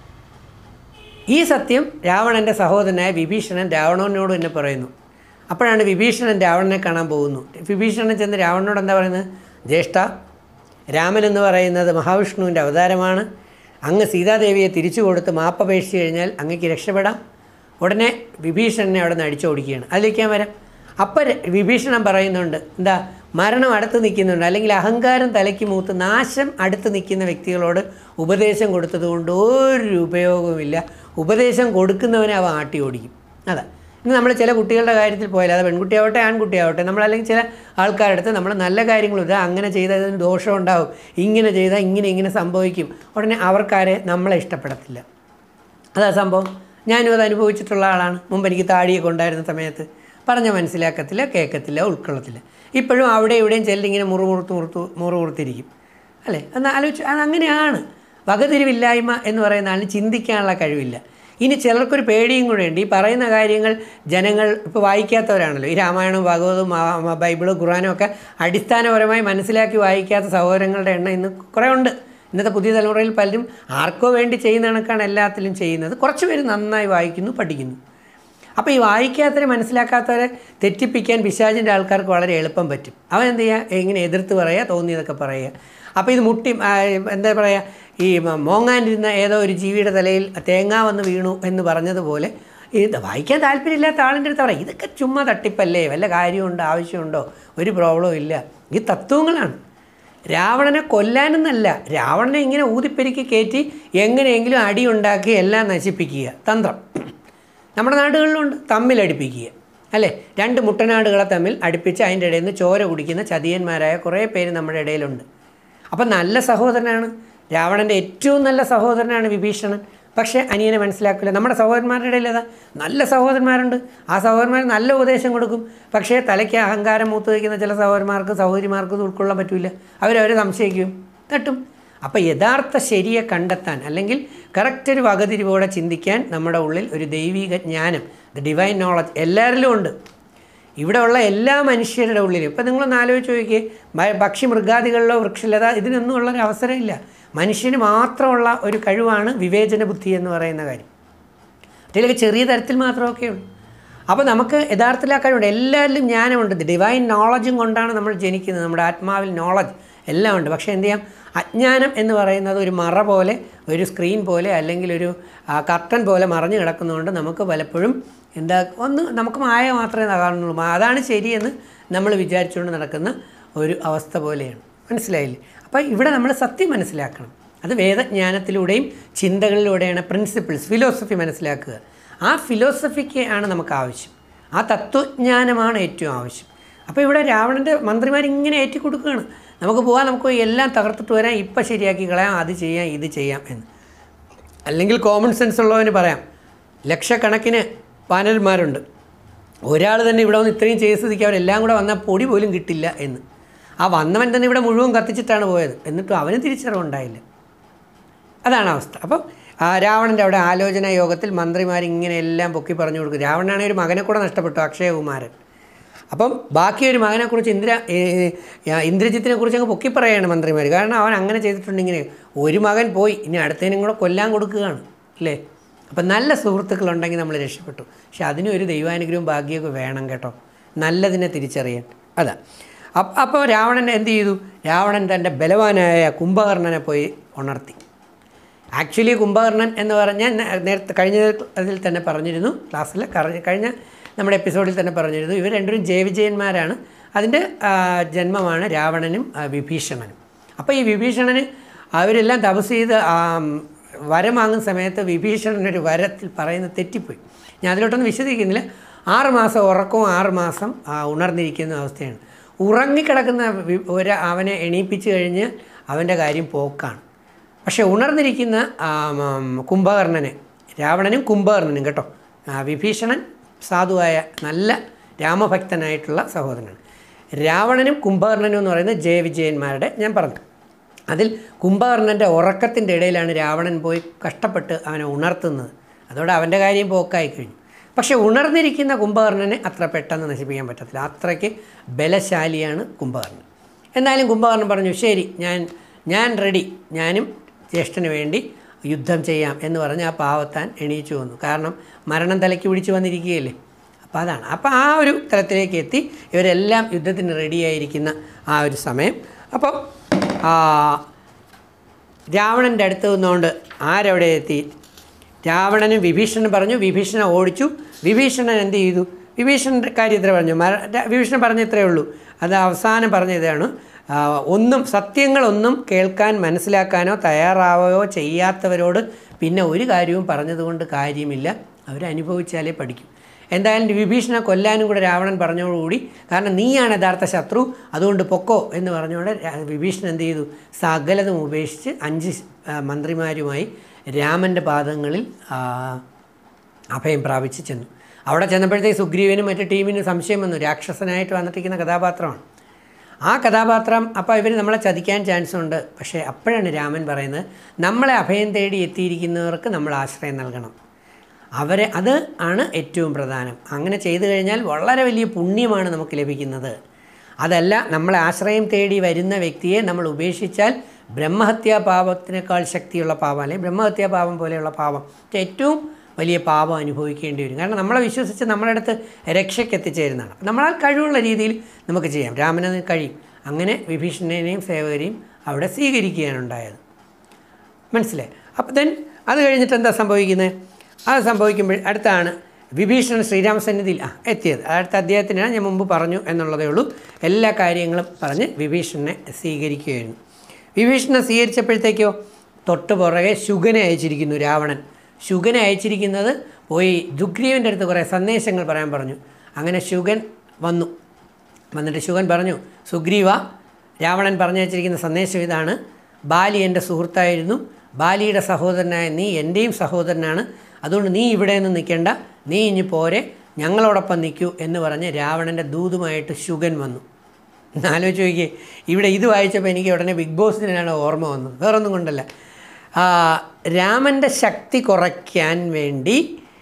ഈ സത്യം രാവണൻ്റെ സഹോദരനായ വിഭീഷണൻ രാവണനോട് തന്നെ പറയുന്നു അപ്പോഴാണ് വിഭീഷണൻ രാവണനെ കാണാൻ പോകുന്നു വിഭീഷണൻ ചെന്ന് രാവണനോട് എന്താ പറയുന്നത് ജ്യേഷ്ഠ രാമൻ എന്ന് പറയുന്നത് മഹാവിഷ്ണുവിൻ്റെ അവതാരമാണ് അങ്ങ് സീതാദേവിയെ തിരിച്ചു കൊടുത്ത് മാപ്പപേക്ഷിച്ച് കഴിഞ്ഞാൽ അങ്ങക്ക് രക്ഷപ്പെടാം ഉടനെ വിഭീഷണനെ അവിടെ നിന്ന് അടിച്ചോടിക്കുകയാണ് അതിലേക്ക് ഞാൻ വരാം അപ്പം ര- വിഭീഷണൻ പറയുന്നുണ്ട് എന്താ മരണം അടുത്ത് നിൽക്കുന്നുണ്ട് അല്ലെങ്കിൽ അഹങ്കാരം തലയ്ക്ക് മൂത്ത് നാശം അടുത്ത് നിൽക്കുന്ന വ്യക്തികളോട് ഉപദേശം കൊടുത്തതുകൊണ്ട് ഒരു ഉപയോഗവുമില്ല ഉപദേശം കൊടുക്കുന്നവനെ അവ ആട്ടി ഓടിക്കും അതാ ഇന്ന് നമ്മൾ ചില കുട്ടികളുടെ കാര്യത്തിൽ പോയാൽ അത് പെൺകുട്ടിയാവട്ടെ ആൺകുട്ടിയാവട്ടെ നമ്മൾ അല്ലെങ്കിൽ ചില ആൾക്കാരുടെ അടുത്ത് നമ്മൾ നല്ല കാര്യങ്ങൾ ഇതാ അങ്ങനെ ചെയ്താൽ ഇതിന് ദോഷം ഉണ്ടാവും ഇങ്ങനെ ചെയ്താൽ ഇങ്ങനെ ഇങ്ങനെ സംഭവിക്കും ഉടനെ അവർക്കാരെ നമ്മളെ ഇഷ്ടപ്പെടത്തില്ല അതാ സംഭവം ഞാനും അത് അനുഭവിച്ചിട്ടുള്ള ആളാണ് മുമ്പ് എനിക്ക് താടിയൊക്കെ ഉണ്ടായിരുന്ന സമയത്ത് പറഞ്ഞ മനസ്സിലാക്കത്തില്ല കേൾക്കത്തില്ല ഉൾക്കൊള്ളത്തില്ല ഇപ്പോഴും അവിടെ ഇവിടെയും ചിലരിങ്ങനെ മുറുമുറുത്ത് മുറുത്ത് മുറുമുറുത്തിരിക്കും അല്ലേ എന്ന് ആലോചിച്ച് അത് അങ്ങനെയാണ് വകതിരിവില്ലായ്മ എന്ന് പറയുന്ന ആളിന് ചിന്തിക്കാനുള്ള കഴിവില്ല ഇനി ചിലർക്കൊരു പേടിയും കൂടെ ഉണ്ട് ഈ പറയുന്ന കാര്യങ്ങൾ ജനങ്ങൾ ഇപ്പോൾ വായിക്കാത്തവരാണല്ലോ ഈ രാമായണവും ഭാഗവതവും മഹാ- മ- ബൈബിളും ഖുറാനും ഒക്കെ അടിസ്ഥാനപരമായി മനസ്സിലാക്കി വായിക്കാത്ത സഹോദരങ്ങളുടെ എണ്ണം ഇന്ന് കുറേ ഉണ്ട് ഇന്നത്തെ പുതിയ തലമുറയിൽ പലരും ആർക്കോ വേണ്ടി ചെയ്യുന്ന കണക്കാണ് എല്ലാത്തിലും ചെയ്യുന്നത് കുറച്ച് പേര് നന്നായി വായിക്കുന്നു പഠിക്കുന്നു അപ്പോൾ ഈ വായിക്കാത്തവരെ മനസ്സിലാക്കാത്തവരെ തെറ്റിപ്പിക്കാൻ പിശാചിൻ്റെ ആൾക്കാർക്ക് വളരെ എളുപ്പം പറ്റും അവൻ എന്ത് ചെയ്യുക ഇങ്ങനെ എതിർത്ത് പറയുക തോന്നിയതൊക്കെ പറയുക അപ്പോൾ ഇത് മുട്ടി ആ, എന്താ പറയുക ഈ മ- മോങ്ങാനിരുന്ന ഏതോ ഒരു ജീവിയുടെ തലയിൽ തേങ്ങ വന്ന് വീണു എന്ന് പറഞ്ഞതുപോലെ ഇത് വായിക്കാൻ താല്പര്യമില്ലാത്ത ആളിൻ്റെ അടുത്ത് പറയാം ഇതൊക്കെ ചുമ്മാ തട്ടിപ്പല്ലേ വല്ല കാര്യമുണ്ടോ ആവശ്യമുണ്ടോ ഒരു പ്രോബ്ലവും ഇല്ല ഈ തത്വങ്ങളാണ് രാവണനെ കൊല്ലാനെന്നല്ല രാവണനെ ഇങ്ങനെ ഊതിപ്പെരുക്കി കയറ്റി എങ്ങനെയെങ്കിലും അടി ഉണ്ടാക്കി എല്ലാം നശിപ്പിക്കുക തന്ത്രം നമ്മുടെ നാടുകളിലുണ്ട് തമ്മിലടിപ്പിക്കുക അല്ലേ രണ്ട് മുട്ടനാടുകളെ തമ്മിൽ അടുപ്പിച്ച് അതിൻ്റെ ഇടയിൽ നിന്ന് ചോര കുടിക്കുന്ന ചതിയന്മാരായ കുറേ പേര് നമ്മുടെ ഇടയിലുണ്ട് അപ്പം നല്ല സഹോദരനാണ് രാവണൻ്റെ ഏറ്റവും നല്ല സഹോദരനാണ് വിഭീഷണൻ പക്ഷേ അനിയനെ മനസ്സിലാക്കില്ല നമ്മുടെ സഹോദരന്മാരുടെ ഇടയിൽ ഏതാ നല്ല സഹോദരന്മാരുണ്ട് ആ സഹോദരന്മാർ നല്ല ഉപദേശം കൊടുക്കും പക്ഷേ തലയ്ക്ക് അഹങ്കാരം മൂത്ത് വയ്ക്കുന്ന ചില സഹോദരന്മാർക്ക് സഹോദരിമാർക്ക് ഇത് ഉൾക്കൊള്ളാൻ പറ്റില്ല അവരവരെ സംശയിക്കും തട്ടും അപ്പോൾ യഥാർത്ഥ ശരിയെ കണ്ടെത്താൻ അല്ലെങ്കിൽ കറക്റ്റ് ഒരു വകതിരിവോടെ ചിന്തിക്കാൻ നമ്മുടെ ഉള്ളിൽ ഒരു ദൈവിക ജ്ഞാനം ദ ഡിവൈൻ നോളജ് എല്ലാവരിലും ഉണ്ട് ഇവിടെയുള്ള എല്ലാ മനുഷ്യരുടെ ഉള്ളിലും ഇപ്പം നിങ്ങളൊന്ന് ആലോചിച്ച് നോക്കിയേ മ- പക്ഷി മൃഗാദികളിലോ വൃക്ഷലത ഇതിനൊന്നും ഉള്ളൊരു അവസരമില്ല മനുഷ്യന് മാത്രമുള്ള ഒരു കഴിവാണ് വിവേചന ബുദ്ധി എന്ന് പറയുന്ന കാര്യം അതിലൊക്കെ ചെറിയ തരത്തിൽ മാത്രമൊക്കെ ഉള്ളൂ അപ്പോൾ നമുക്ക് യഥാർത്ഥത്തിൽ ആ കഴിവുണ്ട് എല്ലാവരിലും ജ്ഞാനമുണ്ട് ഡിവൈൻ നോളജും കൊണ്ടാണ് നമ്മൾ ജനിക്കുന്നത് നമ്മുടെ ആത്മാവിൽ നോളജ് എല്ലാം ഉണ്ട് പക്ഷേ എന്ത് ചെയ്യാം അജ്ഞാനം എന്ന് പറയുന്നത് ഒരു മറ പോലെ ഒരു സ്ക്രീൻ പോലെ അല്ലെങ്കിൽ ഒരു കർട്ടൻ പോലെ മറഞ്ഞു കിടക്കുന്നതുകൊണ്ട് നമുക്ക് പലപ്പോഴും എന്താ ഒന്ന് നമുക്ക് മായ മാത്രമേ കാണുന്നുള്ളൂ മാ- അതാണ് ശരിയെന്ന് നമ്മൾ വിചാരിച്ചുകൊണ്ട് നടക്കുന്ന ഒരു അവസ്ഥ പോലെയാണ് മനസ്സിലായില്ലേ അപ്പോൾ ഇവിടെ നമ്മൾ സത്യം മനസ്സിലാക്കണം അത് വേദജ്ഞാനത്തിലൂടെയും ചിന്തകളിലൂടെയാണ് പ്രിൻസിപ്പിൾസ് ഫിലോസഫി മനസ്സിലാക്കുക ആ ഫിലോസഫിക്ക് ആണ് നമുക്ക് ആവശ്യം ആ തത്വജ്ഞാനമാണ് ഏറ്റവും ആവശ്യം അപ്പോൾ ഇവിടെ രാവണൻ്റെ മന്ത്രിമാരിങ്ങനെ ഏറ്റിക്കൊടുക്കുകയാണ് നമുക്ക് പോകാം നമുക്ക് എല്ലാം തകർത്തിട്ട് വരാം ഇപ്പം ശരിയാക്കി കളയാം അത് ചെയ്യാം ഇത് ചെയ്യാം എന്ന് അല്ലെങ്കിൽ കോമൺ സെൻസ് ഉള്ളവന് പറയാം ലക്ഷക്കണക്കിന് പാനൽമാരുണ്ട് ഒരാൾ തന്നെ ഇവിടെ വന്ന് ഇത്രയും ചെയ്ത് സ്ഥിതിക്ക് അവരെല്ലാം കൂടെ വന്നാൽ പൊടി പോലും കിട്ടില്ല എന്ന് ആ വന്നവൻ തന്നെ ഇവിടെ മുഴുവൻ കത്തിച്ചിട്ടാണ് പോയത് എന്നിട്ടും അവന് തിരിച്ചറിവുണ്ടായില്ല അതാണ് അവസ്ഥ അപ്പം ആ രാവണൻ്റെ അവിടെ ആലോചന യോഗത്തിൽ മന്ത്രിമാർ ഇങ്ങനെ എല്ലാം പൊക്കി പറഞ്ഞു കൊടുക്കും രാവണനാണെങ്കിൽ ഒരു മകനെ കൂടെ നഷ്ടപ്പെട്ടു അക്ഷയകുമാരൻ അപ്പം ബാക്കി ഒരു മകനെക്കുറിച്ച് ഇന്ദ്ര ഏ, ഏ, ഇന്ദ്രജിത്തിനെ കുറിച്ച് അങ്ങ് പൊക്കി പറയുകയാണ് മന്ത്രിമാർ കാരണം അവൻ അങ്ങനെ ചെയ്തിട്ടുണ്ട് ഇങ്ങനെ ഒരു മകൻ പോയി ഇനി അടുത്തതിനും കൂടെ കൊല്ലാൻ കൊടുക്കുകയാണ് അല്ലേ അപ്പം നല്ല സുഹൃത്തുക്കളുണ്ടെങ്കിൽ നമ്മൾ രക്ഷപ്പെട്ടു പക്ഷെ അതിനും ഒരു ദൈവാനുഗ്രഹവും ഭാഗ്യമൊക്കെ വേണം കേട്ടോ നല്ലതിനെ തിരിച്ചറിയാൻ അതാ അപ്പ് അപ്പോൾ രാവണൻ എന്ത് ചെയ്തു രാവണൻ തൻ്റെ ബലവാനായ കുംഭകർണനെ പോയി ഉണർത്തി ആക്ച്വലി കുംഭകർണൻ എന്ന് പറഞ്ഞാൽ നേ- നേരത്തെ കഴിഞ്ഞ അതിൽ തന്നെ പറഞ്ഞിരുന്നു ക്ലാസ്സിൽ കറ- കഴിഞ്ഞ നമ്മുടെ എപ്പിസോഡിൽ തന്നെ പറഞ്ഞിരുന്നു ഇവർ രണ്ടുപേരും ജയവിജയന്മാരാണ് അതിൻ്റെ ആ, ജന്മമാണ് രാവണനും ആ, വിഭീഷണനും അപ്പോൾ ഈ വിഭീഷണന് അവരെല്ലാം തപസ് ചെയ്ത് ആ, വരം വാങ്ങുന്ന സമയത്ത് വിഭീഷണനൊരു വരത്തിൽ പറയുന്നത് തെറ്റിപ്പോയി ഞാൻ അതിലോട്ടൊന്നും വിശദീകരിക്കുന്നില്ല ആറ് മാസം ഉറക്കവും ആറ് മാസം ആ, ഉണർന്നിരിക്കുന്ന അവസ്ഥയാണ് ഉറങ്ങിക്കിടക്കുന്ന വി- ഒരു അവനെ എണീപ്പിച്ച് കഴിഞ്ഞ് അവൻ്റെ കാര്യം പോക്കാണ് പക്ഷേ ഉണർന്നിരിക്കുന്ന ആ, ഉം, കുംഭകർണനെ രാവണനും കുംഭകർണനും കേട്ടോ ആ, വിഭീഷണൻ സാധുവായ നല്ല രാമഭക്തനായിട്ടുള്ള സഹോദരനാണ് രാവണനും കുംഭകർണനും എന്ന് പറയുന്നത് ജയവിജയന്മാരുടെ ഞാൻ പറഞ്ഞു അതിൽ കുംഭകർണൻ്റെ ഉറക്കത്തിൻ്റെ ഇടയിലാണ് രാവണൻ പോയി കഷ്ടപ്പെട്ട് അവനെ ഉണർത്തുന്നത് അതോടെ അവൻ്റെ കാര്യം പോക്കായി കഴിഞ്ഞു പക്ഷേ ഉണർന്നിരിക്കുന്ന കുംഭകർണനെ അത്ര പെട്ടെന്ന് നശിപ്പിക്കാൻ പറ്റത്തില്ല അത്രയ്ക്ക് ബലശാലിയാണ് കുംഭകർണൻ എന്നാലും കുംഭകർണൻ പറഞ്ഞു ശരി ഞാൻ ഞാൻ റെഡി ഞാനും ജ്യേഷ്ഠന് വേണ്ടി യുദ്ധം ചെയ്യാം എന്ന് പറഞ്ഞ് ആ പാവത്താൻ എണീച്ചു വന്നു കാരണം മരണം തലയ്ക്ക് പിടിച്ചു വന്നിരിക്കുകയല്ലേ അപ്പോൾ അതാണ് അപ്പോൾ ആ ഒരു തലത്തിലേക്ക് എത്തി ഇവരെല്ലാം യുദ്ധത്തിന് റെഡിയായിരിക്കുന്ന ആ ഒരു സമയം അപ്പോൾ ആ, രാവണൻ്റെ അടുത്ത് നിന്നുകൊണ്ട് ആരവിടെ എത്തി രാവണനും വിഭീഷണൻ പറഞ്ഞു വിഭീഷണൻ ഓടിച്ചു വിഭീഷണൻ എന്ത് ചെയ്തു വിഭീഷണൻ്റെ കാര്യം ഇത്ര പറഞ്ഞു മര- ര- വിഭീഷണൻ പറഞ്ഞ ഇത്രയേ ഉള്ളൂ അത് അവസാനം പറഞ്ഞ ഇതാണ് ആ, ഒന്നും സത്യങ്ങളൊന്നും കേൾക്കാൻ മനസ്സിലാക്കാനോ തയ്യാറാവുകയോ ചെയ്യാത്തവരോട് പിന്നെ ഒരു കാര്യവും പറഞ്ഞതുകൊണ്ട് കാര്യമില്ല അവരനുഭവിച്ചാലേ പഠിക്കും എന്തായാലും വിഭീഷണ കൊല്ലാനും കൂടെ രാവണൻ പറഞ്ഞതോടുകൂടി കാരണം നീയാണ് യഥാർത്ഥ ശത്രു അതുകൊണ്ട് പൊക്കോ എന്ന് പറഞ്ഞുകൊണ്ട് രാ- വിഭീഷണൻ എന്ത് ചെയ്തു സകലതും ഉപേക്ഷിച്ച് അഞ്ച് ആ, മന്ത്രിമാരുമായി രാമൻ്റെ പാദങ്ങളിൽ ആ, അഭയം പ്രാപിച്ച് ചെന്നു അവിടെ ചെന്നപ്പോഴത്തേക്ക് സുഗ്രീവനും മറ്റു ടീമിനും സംശയം വന്നു രാക്ഷസനായിട്ട് വന്നിട്ടിരിക്കുന്ന കഥാപാത്രമാണ് ആ കഥാപാത്രം അപ്പോൾ ഇവർ നമ്മളെ ചതിക്കാൻ ചാൻസ് ഉണ്ട് പക്ഷേ അപ്പോഴാണ് രാമൻ പറയുന്നത് നമ്മളെ അഭയം തേടി എത്തിയിരിക്കുന്നവർക്ക് നമ്മൾ ആശ്രയം നൽകണം അവരെ അത് ആണ് ഏറ്റവും പ്രധാനം അങ്ങനെ ചെയ്തു കഴിഞ്ഞാൽ വളരെ വലിയ പുണ്യമാണ് നമുക്ക് ലഭിക്കുന്നത് അതല്ല നമ്മളെ ആശ്രയം തേടി വരുന്ന വ്യക്തിയെ നമ്മൾ ഉപേക്ഷിച്ചാൽ ബ്രഹ്മഹത്യാ പാപത്തിനേക്കാൾ ശക്തിയുള്ള പാപം അല്ലെങ്കിൽ ബ്രഹ്മഹത്യാ പാപം പോലെയുള്ള പാപം ഏറ്റവും വലിയ പാപം അനുഭവിക്കേണ്ടി വരും കാരണം നമ്മളെ വിശ്വസിച്ച് നമ്മുടെ അടുത്ത് രക്ഷയ്ക്ക് എത്തിച്ചേരുന്നതാണ് അപ്പം നമ്മളാൽ കഴിവുള്ള രീതിയിൽ നമുക്ക് ചെയ്യാം രാമനത് കഴിയും അങ്ങനെ വിഭീഷണനെയും സേവകരെയും അവിടെ സ്വീകരിക്കുകയാണ് ഉണ്ടായത് മനസ്സിലായി അപ്പോൾ ദെൻ അത് കഴിഞ്ഞിട്ട് എന്താ സംഭവിക്കുന്നത് അത് സംഭവിക്കുമ്പോൾ അടുത്താണ് വിഭീഷണൻ ശ്രീരാമസന്നിധിയിൽ ആ എത്തിയത് അടുത്ത അദ്ദേഹത്തിനാണ് ഞാൻ മുമ്പ് പറഞ്ഞു എന്നുള്ളതേ ഉള്ളൂ എല്ലാ കാര്യങ്ങളും പറഞ്ഞ് വിഭീഷണനെ സ്വീകരിക്കുകയായിരുന്നു വിഭീഷണനെ സ്വീകരിച്ചപ്പോഴത്തേക്കോ തൊട്ട് പുറകെ ശുഗനെ അയച്ചിരിക്കുന്നു രാവണൻ ശുഗനെ അയച്ചിരിക്കുന്നത് പോയി ദുഗ്രീവൻ്റെ അടുത്ത് കുറേ സന്ദേശങ്ങൾ പറയാൻ പറഞ്ഞു അങ്ങനെ ശുഗൻ വന്നു വന്നിട്ട് ശുഗൻ പറഞ്ഞു സുഗ്രീവ രാവണൻ പറഞ്ഞു വച്ചിരിക്കുന്ന സന്ദേശം ഇതാണ് ബാലി എൻ്റെ സുഹൃത്തായിരുന്നു ബാലിയുടെ സഹോദരനായ നീ എൻ്റെയും സഹോദരനാണ് അതുകൊണ്ട് നീ ഇവിടെ നിന്ന് നിൽക്കേണ്ട നീ ഇനി പോരെ ഞങ്ങളോടൊപ്പം നിൽക്കൂ എന്ന് പറഞ്ഞ് രാവണൻ്റെ ദൂതുമായിട്ട് ശുഗൻ വന്നു ആലോചിച്ച് നോക്കിയേ ഇവിടെ ഇത് വായിച്ചപ്പോൾ എനിക്ക് ഉടനെ ബിഗ് ബോസിനാണ് ഓർമ്മ വന്നത് വേറൊന്നും കൊണ്ടല്ല ആ, രാമൻ്റെ ശക്തി കുറയ്ക്കാൻ വേണ്ടി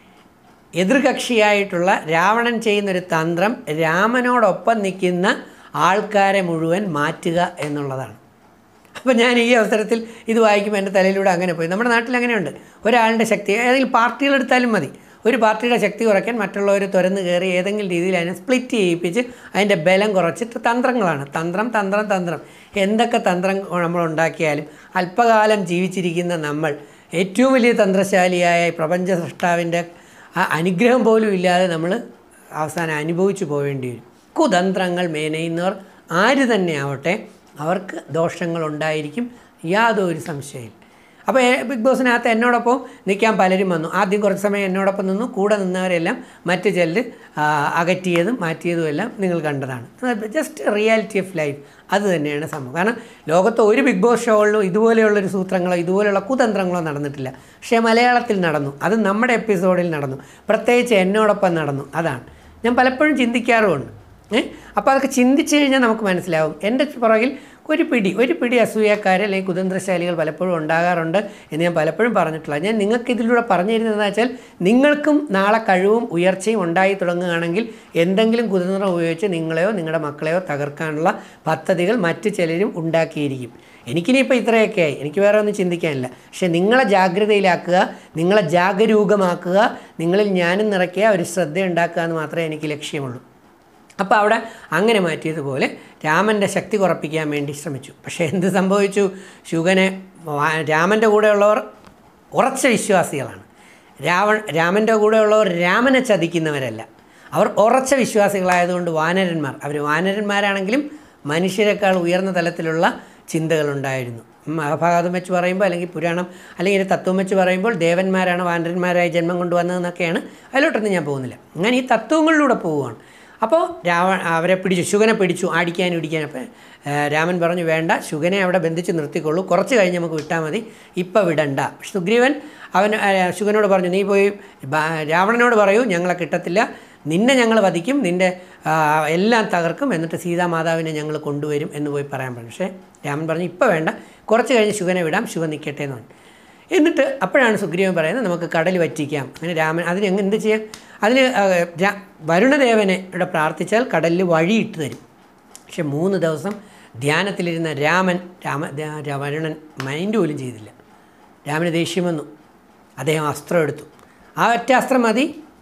എതിർകക്ഷിയായിട്ടുള്ള രാവണൻ ചെയ്യുന്നൊരു തന്ത്രം രാമനോടൊപ്പം നിൽക്കുന്ന ആൾക്കാരെ മുഴുവൻ മാറ്റുക എന്നുള്ളതാണ് അപ്പോൾ ഞാൻ ഈ അവസരത്തിൽ ഇത് വായിക്കുമ്പോൾ എൻ്റെ തലയിലൂടെ അങ്ങനെ പോയി നമ്മുടെ നാട്ടിൽ അങ്ങനെയുണ്ട് ഒരാളുടെ ശക്തി ഏതെങ്കിലും പാർട്ടികൾ എടുത്താലും മതി ഒരു പാർട്ടിയുടെ ശക്തി കുറയ്ക്കാൻ മറ്റുള്ളവർ തുരന്ന് കയറി ഏതെങ്കിലും രീതിയിൽ അതിനെ സ്പ്ലിറ്റ് ചെയ്യിപ്പിച്ച് അതിൻ്റെ ബലം കുറച്ചിട്ട് തന്ത്രങ്ങളാണ് തന്ത്രം തന്ത്രം തന്ത്രം എന്തൊക്കെ തന്ത്രം നമ്മൾ ഉണ്ടാക്കിയാലും അല്പകാലം ജീവിച്ചിരിക്കുന്ന നമ്മൾ ഏറ്റവും വലിയ തന്ത്രശാലിയായ ഈ പ്രപഞ്ച സൃഷ്ടാവിൻ്റെ ആ അനുഗ്രഹം പോലും ഇല്ലാതെ നമ്മൾ അവസാനം അനുഭവിച്ചു പോവേണ്ടി വരും കുതന്ത്രങ്ങൾ മേനയുന്നവർ ആര് തന്നെ ആവട്ടെ അവർക്ക് ദോഷങ്ങളുണ്ടായിരിക്കും യാതൊരു സംശയമില്ല അപ്പോൾ ഏ- ബിഗ് ബോസിനകത്ത് എന്നോടൊപ്പം നിൽക്കാൻ പലരും വന്നു ആദ്യം കുറച്ച് സമയം എന്നോടൊപ്പം നിന്നു കൂടെ നിന്നവരെല്ലാം മറ്റ് ചെല്ല് ആ, അകറ്റിയതും മാറ്റിയതും എല്ലാം നിങ്ങൾ കണ്ടതാണ് ജസ്റ്റ് റിയാലിറ്റി ഓഫ് ലൈഫ് അത് തന്നെയാണ് സംഭവം കാരണം ലോകത്ത് ഒരു ബിഗ് ബോസ് ഷോകളിലും ഇതുപോലെയുള്ളൊരു സൂത്രങ്ങളോ ഇതുപോലെയുള്ള കുതന്ത്രങ്ങളോ നടന്നിട്ടില്ല പക്ഷേ മലയാളത്തിൽ നടന്നു അത് നമ്മുടെ എപ്പിസോഡിൽ നടന്നു പ്രത്യേകിച്ച് എന്നോടൊപ്പം നടന്നു അതാണ് ഞാൻ പലപ്പോഴും ചിന്തിക്കാറുമുണ്ട് ഏ അപ്പോൾ അതൊക്കെ ചിന്തിച്ച് കഴിഞ്ഞാൽ നമുക്ക് മനസ്സിലാവും എൻ്റെ പുറകിൽ ഒരു പിടി ഒരു പിടി അസൂയക്കാർ അല്ലെങ്കിൽ കുതന്ത്രശാലികൾ പലപ്പോഴും ഉണ്ടാകാറുണ്ട് എന്ന് ഞാൻ പലപ്പോഴും പറഞ്ഞിട്ടുള്ള ഞാൻ നിങ്ങൾക്ക് ഇതിലൂടെ പറഞ്ഞു തരുന്നതെന്ന് വെച്ചാൽ നിങ്ങൾക്കും നാളെ കഴിവും ഉയർച്ചയും ഉണ്ടായി തുടങ്ങുകയാണെങ്കിൽ എന്തെങ്കിലും കുതന്ത്രം ഉപയോഗിച്ച് നിങ്ങളെയോ നിങ്ങളുടെ മക്കളെയോ തകർക്കാനുള്ള പദ്ധതികൾ മറ്റ് ചിലരും ഉണ്ടാക്കിയിരിക്കും എനിക്കിനിയിപ്പോൾ ഇത്രയൊക്കെ ആയി എനിക്ക് വേറെ ഒന്നും ചിന്തിക്കാനില്ല പക്ഷേ നിങ്ങളെ ജാഗ്രതയിലാക്കുക നിങ്ങളെ ജാഗരൂകമാക്കുക നിങ്ങളിൽ ഞാനും നിറയ്ക്കുക ഒരു ശ്രദ്ധ ഉണ്ടാക്കുക എന്ന് മാത്രമേ എനിക്ക് ലക്ഷ്യമുള്ളൂ അപ്പോൾ അവിടെ അങ്ങനെ മാറ്റിയതുപോലെ രാമൻ്റെ ശക്തി കുറപ്പിക്കാൻ വേണ്ടി ശ്രമിച്ചു പക്ഷേ എന്ത് സംഭവിച്ചു ശുഗനെ വാ- രാമൻ്റെ കൂടെയുള്ളവർ ഉറച്ച വിശ്വാസികളാണ് രാവൺ രാമൻ്റെ കൂടെയുള്ളവർ രാമനെ ചതിക്കുന്നവരല്ല അവർ ഉറച്ച വിശ്വാസികളായതുകൊണ്ട് വാനരന്മാർ അവർ വാനരന്മാരാണെങ്കിലും മനുഷ്യരെക്കാൾ ഉയർന്ന തലത്തിലുള്ള ചിന്തകളുണ്ടായിരുന്നു മഹാഭാരതം വെച്ച് പറയുമ്പോൾ അല്ലെങ്കിൽ പുരാണം അല്ലെങ്കിൽ ഒരു തത്വം വെച്ച് പറയുമ്പോൾ ദേവന്മാരാണ് വാനരന്മാരായി ജന്മം കൊണ്ടുവന്നതെന്നൊക്കെയാണ് അതിലോട്ടൊന്നും ഞാൻ പോകുന്നില്ല അങ്ങനെ ഈ തത്വങ്ങളിലൂടെ പോവുകയാണ് അപ്പോൾ രാവ അവരെ പിടിച്ചു ശുഗനെ പിടിച്ചു ആടിക്കാനും ഇടിക്കാനും അപ്പോൾ രാമൻ പറഞ്ഞു വേണ്ട ശുഗനെ അവിടെ ബന്ധിച്ച് നിർത്തിക്കൊള്ളൂ കുറച്ച് കഴിഞ്ഞ് നമുക്ക് വിട്ടാൽ മതി ഇപ്പം വിടണ്ട പക്ഷെ സുഗ്രീവൻ അവൻ ആ, ശുഗനോട് പറഞ്ഞു നീ പോയി ബ- രാവണനോട് പറയൂ ഞങ്ങളെ കിട്ടത്തില്ല നിന്നെ ഞങ്ങൾ വധിക്കും നിൻ്റെ ആ, എല്ലാം തകർക്കും എന്നിട്ട് സീതാമാതാവിനെ ഞങ്ങൾ കൊണ്ടുവരും എന്ന് പോയി പറയാൻ പറഞ്ഞു പക്ഷേ രാമൻ പറഞ്ഞു ഇപ്പോൾ വേണ്ട കുറച്ച് കഴിഞ്ഞ് ശുഗനെ വിടാം ശുഗൻ നിൽക്കട്ടെ എന്ന് പറഞ്ഞു എന്നിട്ട് അപ്പോഴാണ് സുഗ്രീവൻ പറയുന്നത് നമുക്ക് കടൽ വറ്റിക്കാം അങ്ങനെ രാമൻ അതിന് എങ്ങനെ എന്ത് ചെയ്യാം അതിന് ആ, രാ- വരുണദേവനെ ഇവിടെ പ്രാർത്ഥിച്ചാൽ കടലിൽ വഴിയിട്ട് തരും പക്ഷെ മൂന്ന് ദിവസം ധ്യാനത്തിലിരുന്ന രാമൻ രാമ ധ്യാ- രാ- വരുണൻ മൈൻഡ് പോലും ചെയ്തില്ല രാമന് ദേഷ്യം വന്നു അദ്ദേഹം അസ്ത്രം എടുത്തു ആ ഒറ്റ അസ്ത്രം മതി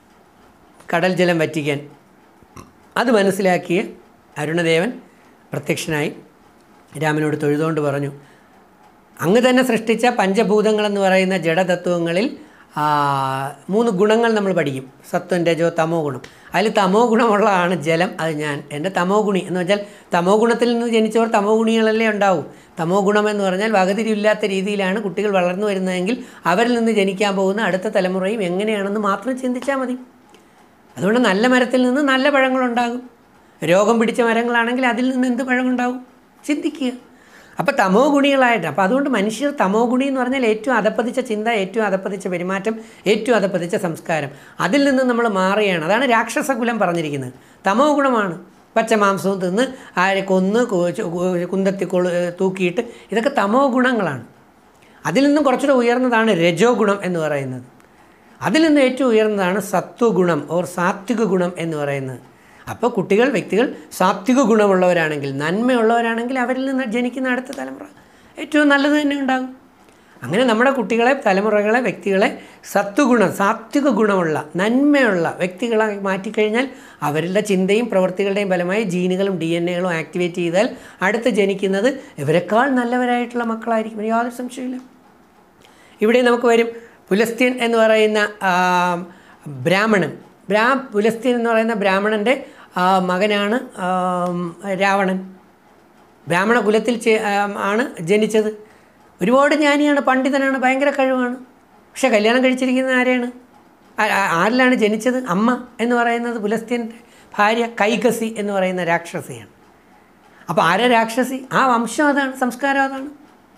കടൽ ജലം വറ്റിക്കാൻ അത് മനസ്സിലാക്കിയ അരുണദേവൻ പ്രത്യക്ഷനായി രാമനോട് തൊഴുതുകൊണ്ട് പറഞ്ഞു അങ്ങ് തന്നെ സൃഷ്ടിച്ച പഞ്ചഭൂതങ്ങളെന്ന് പറയുന്ന ജഡതത്വങ്ങളിൽ ആ, മൂന്ന് ഗുണങ്ങൾ നമ്മൾ പഠിക്കും സത്വം രജോ തമോ ഗുണം അതിൽ തമോ ഗുണമുള്ളതാണ് ജലം അത് ഞാൻ എൻ്റെ തമോ ഗുണി എന്ന് വെച്ചാൽ തമോ ഗുണത്തിൽ നിന്ന് ജനിച്ചവർ തമോ ഗുണികളല്ലേ ഉണ്ടാവും തമോ ഗുണം എന്ന് പറഞ്ഞാൽ വകതിരിവില്ലാത്ത രീതിയിലാണ് കുട്ടികൾ വളർന്നു വരുന്നതെങ്കിൽ അവരിൽ നിന്ന് ജനിക്കാൻ പോകുന്ന അടുത്ത തലമുറയും എങ്ങനെയാണെന്ന് മാത്രം ചിന്തിച്ചാൽ മതി അതുകൊണ്ട് നല്ല മരത്തിൽ നിന്ന് നല്ല പഴങ്ങളുണ്ടാകും രോഗം പിടിച്ച മരങ്ങളാണെങ്കിൽ അതിൽ നിന്ന് എന്ത് പഴമുണ്ടാകും ചിന്തിക്കുക അപ്പോൾ തമോ ഗുണികളായിട്ട് അപ്പോൾ അതുകൊണ്ട് മനുഷ്യർ തമോ ഗുണി എന്ന് പറഞ്ഞാൽ ഏറ്റവും അധപ്പതിച്ച ചിന്ത ഏറ്റവും അധപ്പതിച്ച പെരുമാറ്റം ഏറ്റവും അധപ്പതിച്ച സംസ്കാരം അതിൽ നിന്ന് നമ്മൾ മാറുകയാണ് അതാണ് രാക്ഷസകുലം പറഞ്ഞിരിക്കുന്നത് തമോ ഗുണമാണ് പച്ചമാംസവും തിന്ന് ആരെ കൊന്ന് കു- ചു- കു- കുന്തത്തി കൊളു തൂക്കിയിട്ട് ഇതൊക്കെ തമോ ഗുണങ്ങളാണ് അതിൽ നിന്നും കുറച്ചുകൂടെ ഉയർന്നതാണ് രജോ ഗുണം എന്ന് പറയുന്നത് അതിൽ നിന്ന് ഏറ്റവും ഉയർന്നതാണ് സത്വഗുണം ഓർ സാത്വിക ഗുണം എന്ന് പറയുന്നത് അപ്പോൾ കുട്ടികൾ വ്യക്തികൾ സാത്വിക ഗുണമുള്ളവരാണെങ്കിൽ നന്മയുള്ളവരാണെങ്കിൽ അവരിൽ നിന്ന് ജനിക്കുന്ന അടുത്ത തലമുറ ഏറ്റവും നല്ലത് തന്നെ ഉണ്ടാകും അങ്ങനെ നമ്മുടെ കുട്ടികളെ തലമുറകളെ വ്യക്തികളെ സത്വഗുണം സാത്വിക ഗുണമുള്ള നന്മയുള്ള വ്യക്തികളായി മാറ്റിക്കഴിഞ്ഞാൽ അവരുടെ ചിന്തയും പ്രവൃത്തികളുടെയും ഫലമായി ജീനുകളും ഡി എൻ എകളും ആക്ടിവേറ്റ് ചെയ്താൽ അടുത്ത് ജനിക്കുന്നത് ഇവരെക്കാൾ നല്ലവരായിട്ടുള്ള മക്കളായിരിക്കും അതിന് യാതൊരു സംശയമില്ല ഇവിടെ നമുക്ക് വരും പുലസ്ത്യൻ എന്ന് പറയുന്ന ആ, ബ്രാഹ്മണൻ ബ്രാ പുലസ്ത്യൻ എന്ന് പറയുന്ന ബ്രാഹ്മണൻ്റെ ആ, മകനാണ് ആം, രാവണൻ ബ്രാഹ്മണ കുലത്തിൽ ചെ- ആം, ആണ് ജനിച്ചത് ഒരുപാട് ജ്ഞാനിയാണ് പണ്ഡിതനാണ് ഭയങ്കര കഴിവാണ് പക്ഷെ കല്യാണം കഴിച്ചിരിക്കുന്നത് ആരെയാണ് ആ- ആ- ആരിലാണ് ജനിച്ചത് അമ്മ എന്ന് പറയുന്നത് പുലസ്ത്യൻ്റെ ഭാര്യ കൈകസി എന്ന് പറയുന്ന രാക്ഷസിയാണ് അപ്പോൾ ആരാ രാക്ഷസി ആ വംശം അതാണ് സംസ്കാരം അതാണ്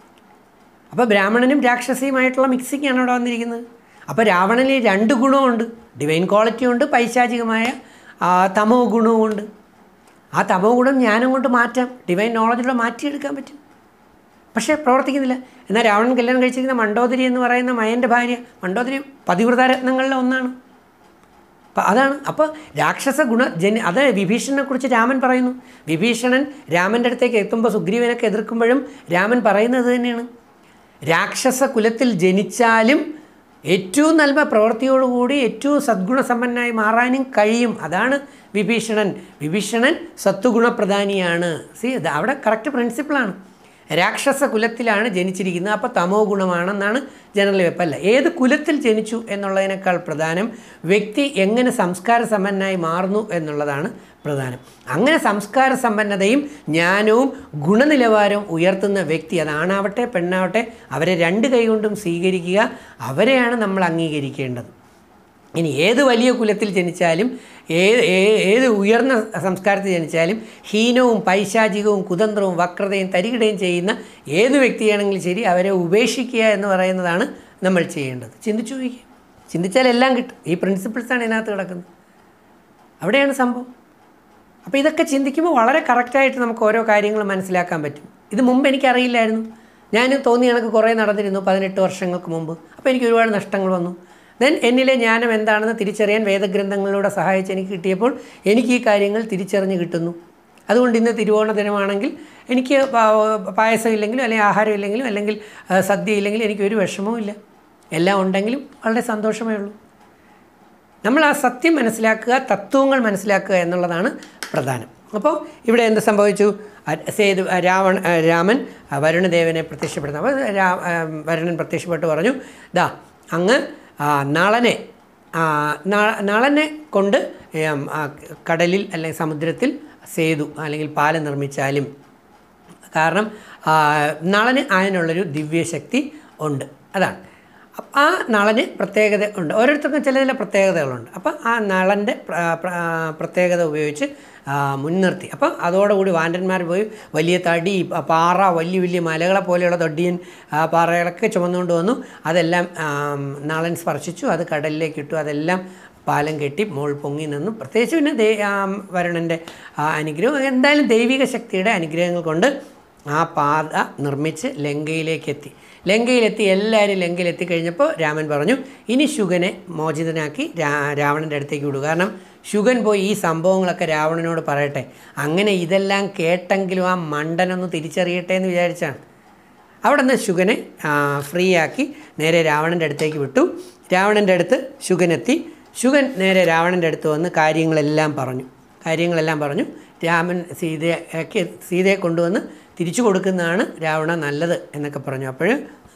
അപ്പോൾ ബ്രാഹ്മണനും രാക്ഷസിയുമായിട്ടുള്ള മിക്സിംഗ് ആണ് അവിടെ വന്നിരിക്കുന്നത് അപ്പോൾ രാവണനിൽ രണ്ട് ഗുണമുണ്ട് ഡിവൈൻ ക്വാളിറ്റി ഉണ്ട് പൈശാചികമായ ആ, തമോ ഗുണവും ഉണ്ട് ആ തമോ ഗുണം ജ്ഞാനം കൊണ്ട് മാറ്റാം ഡിവൈൻ നോളജിലൂടെ മാറ്റിയെടുക്കാൻ പറ്റും പക്ഷേ പ്രവർത്തിക്കുന്നില്ല എന്നാൽ രാവണൻ കല്യാണം കഴിച്ചിരിക്കുന്ന മണ്ടോദരി എന്ന് പറയുന്ന മയൻ്റെ ഭാര്യ മണ്ടോദരി പതിവ്രത രത്നങ്ങളിലെ ഒന്നാണ് അപ്പം അതാണ് അപ്പോൾ രാക്ഷസ ഗുണ ജന അത് വിഭീഷണനെ കുറിച്ച് രാമൻ പറയുന്നു വിഭീഷണൻ രാമൻ്റെ അടുത്തേക്ക് എത്തുമ്പോൾ സുഗ്രീവനൊക്കെ എതിർക്കുമ്പോഴും രാമൻ പറയുന്നത് തന്നെയാണ് രാക്ഷസ കുലത്തിൽ ജനിച്ചാലും ഏറ്റവും നല്ല പ്രവൃത്തിയോടുകൂടി ഏറ്റവും സദ്ഗുണസമ്പന്നനായി മാറാനും കഴിയും അതാണ് വിഭീഷണൻ വിഭീഷണൻ സത്വഗുണപ്രധാനിയാണ് സി ഇത് അവിടെ കറക്റ്റ് പ്രിൻസിപ്പിളാണ് രാക്ഷസ കുലത്തിലാണ് ജനിച്ചിരിക്കുന്നത് അപ്പോൾ തമോ ഗുണമാണെന്നാണ് ജനറൽ വെപ്പല്ല ഏത് കുലത്തിൽ ജനിച്ചു എന്നുള്ളതിനേക്കാൾ പ്രധാനം വ്യക്തി എങ്ങനെ സംസ്കാര സമ്പന്നനായി മാറുന്നു എന്നുള്ളതാണ് പ്രധാനം അങ്ങനെ സംസ്കാര സമ്പന്നതയും ജ്ഞാനവും ഗുണനിലവാരവും ഉയർത്തുന്ന വ്യക്തി അതാണാവട്ടെ പെണ്ണാവട്ടെ അവരെ രണ്ട് കൈകൊണ്ടും സ്വീകരിക്കുക അവരെയാണ് നമ്മൾ അംഗീകരിക്കേണ്ടത് ഇനി ഏത് വലിയ കുലത്തിൽ ജനിച്ചാലും ഏത് ഏ- ഏത് ഉയർന്ന സംസ്കാരത്തിൽ ജനിച്ചാലും ഹീനവും പൈശാചികവും കുതന്ത്രവും വക്രതയും തരികിടയും ചെയ്യുന്ന ഏത് വ്യക്തിയാണെങ്കിലും ശരി അവരെ ഉപേക്ഷിക്കുക എന്ന് പറയുന്നതാണ് നമ്മൾ ചെയ്യേണ്ടത് ചിന്തിച്ചു നോക്കുക ചിന്തിച്ചാൽ എല്ലാം കിട്ടും ഈ പ്രിൻസിപ്പിൾസാണ് ഇതിനകത്ത് കിടക്കുന്നത് അവിടെയാണ് സംഭവം അപ്പോൾ ഇതൊക്കെ ചിന്തിക്കുമ്പോൾ വളരെ കറക്റ്റായിട്ട് നമുക്ക് ഓരോ കാര്യങ്ങൾ മനസ്സിലാക്കാൻ പറ്റും ഇത് മുമ്പ് എനിക്കറിയില്ലായിരുന്നു ഞാൻ തോന്നിയ കണക്ക് കുറേ നടന്നിരുന്നു പതിനെട്ട് വർഷങ്ങൾക്ക് മുമ്പ് അപ്പോൾ എനിക്ക് ഒരുപാട് നഷ്ടങ്ങൾ വന്നു ദെൻ എന്നിലെ ജ്ഞാനം എന്താണെന്ന് തിരിച്ചറിയാൻ വേദഗ്രന്ഥങ്ങളിലൂടെ സഹായിച്ച് എനിക്ക് കിട്ടിയപ്പോൾ എനിക്ക് ഈ കാര്യങ്ങൾ തിരിച്ചറിഞ്ഞ് കിട്ടുന്നു അതുകൊണ്ട് ഇന്ന് തിരുവോണ ദിനമാണെങ്കിൽ എനിക്ക് പാ- പായസം ഇല്ലെങ്കിലും അല്ലെങ്കിൽ ആഹാരം ഇല്ലെങ്കിലും അല്ലെങ്കിൽ ആ, സദ്യ ഇല്ലെങ്കിലും എനിക്ക് ഒരു വിഷമവും ഇല്ല എല്ലാം ഉണ്ടെങ്കിലും വളരെ സന്തോഷമേ ഉള്ളൂ നമ്മൾ ആ സത്യം മനസ്സിലാക്കുക തത്വങ്ങൾ മനസ്സിലാക്കുക എന്നുള്ളതാണ് പ്രധാനം അപ്പോൾ ഇവിടെ എന്ത് സംഭവിച്ചു അ- സേതു അ, രാവൺ അ, രാമൻ അ, വരുണദേവനെ പ്രത്യക്ഷപ്പെടുന്നു അപ്പോൾ രാ ആ, വരുണൻ പ്രത്യക്ഷപ്പെട്ട് പറഞ്ഞു ദാ അങ്ങ് ആ, നളനെ ആ, ന- നളനെ കൊണ്ട് ഏം, ആ, കടലിൽ അല്ലെങ്കിൽ സമുദ്രത്തിൽ സേതു അല്ലെങ്കിൽ പാലം നിർമ്മിച്ചാലും കാരണം ആ, നളന് അതിനുള്ളൊരു ദിവ്യശക്തി ഉണ്ട് അതാണ് അപ്പ- ആ നളന് പ്രത്യേകത ഉണ്ട് ഓരോരുത്തർക്കും ചില ചില പ്രത്യേകതകളുണ്ട് അപ്പം ആ നളൻ്റെ പ്ര- പ്ര- പ്രത്യേകത ഉപയോഗിച്ച് ആ, മുൻനിർത്തി അപ്പം അതോടുകൂടി വാണ്ടന്മാർ പോയി വലിയ തടി പ- പാറ വലിയ വലിയ മലകളെ പോലെയുള്ള തൊടിയൻ ആ, പാറകളൊക്കെ ചുമന്നുകൊണ്ട് വന്നു അതെല്ലാം ആം, നളൻ സ്പർശിച്ചു അത് കടലിലേക്ക് ഇട്ടു അതെല്ലാം പാലം കെട്ടി മോൾ പൊങ്ങി നിന്നു പ്രത്യേകിച്ച് പിന്നെ ദേ ആം, വരുണൻ്റെ ആ അനുഗ്രഹം എന്തായാലും ദൈവിക ശക്തിയുടെ അനുഗ്രഹങ്ങൾ കൊണ്ട് ആ പാത നിർമ്മിച്ച് ലങ്കയിലേക്ക് എത്തി ലങ്കയിലെത്തി എല്ലാവരും ലങ്കയിൽ എത്തിക്കഴിഞ്ഞപ്പോൾ രാമൻ പറഞ്ഞു ഇനി ശുഗനെ മോചിതനാക്കി രാ രാവണൻ്റെ അടുത്തേക്ക് വിടുക കാരണം ശുഗൻ പോയി ഈ സംഭവങ്ങളൊക്കെ രാവണനോട് പറയട്ടെ അങ്ങനെ ഇതെല്ലാം കേട്ടെങ്കിലും ആ മണ്ടനൊന്ന് തിരിച്ചറിയട്ടെ എന്ന് വിചാരിച്ചാണ് അവിടെ നിന്ന് ശുഗനെ ആ, ഫ്രീ ആക്കി നേരെ രാവണൻ്റെ അടുത്തേക്ക് വിട്ടു രാവണൻ്റെ അടുത്ത് ശുഗനെത്തി ശുഗൻ നേരെ രാവണൻ്റെ അടുത്ത് വന്ന് കാര്യങ്ങളെല്ലാം പറഞ്ഞു കാര്യങ്ങളെല്ലാം പറഞ്ഞു രാമൻ സീതയ്ക്ക് സീതയെ കൊണ്ടുവന്ന് തിരിച്ചു കൊടുക്കുന്നതാണ് രാവണ നല്ലത് എന്നൊക്കെ പറഞ്ഞു അപ്പോൾ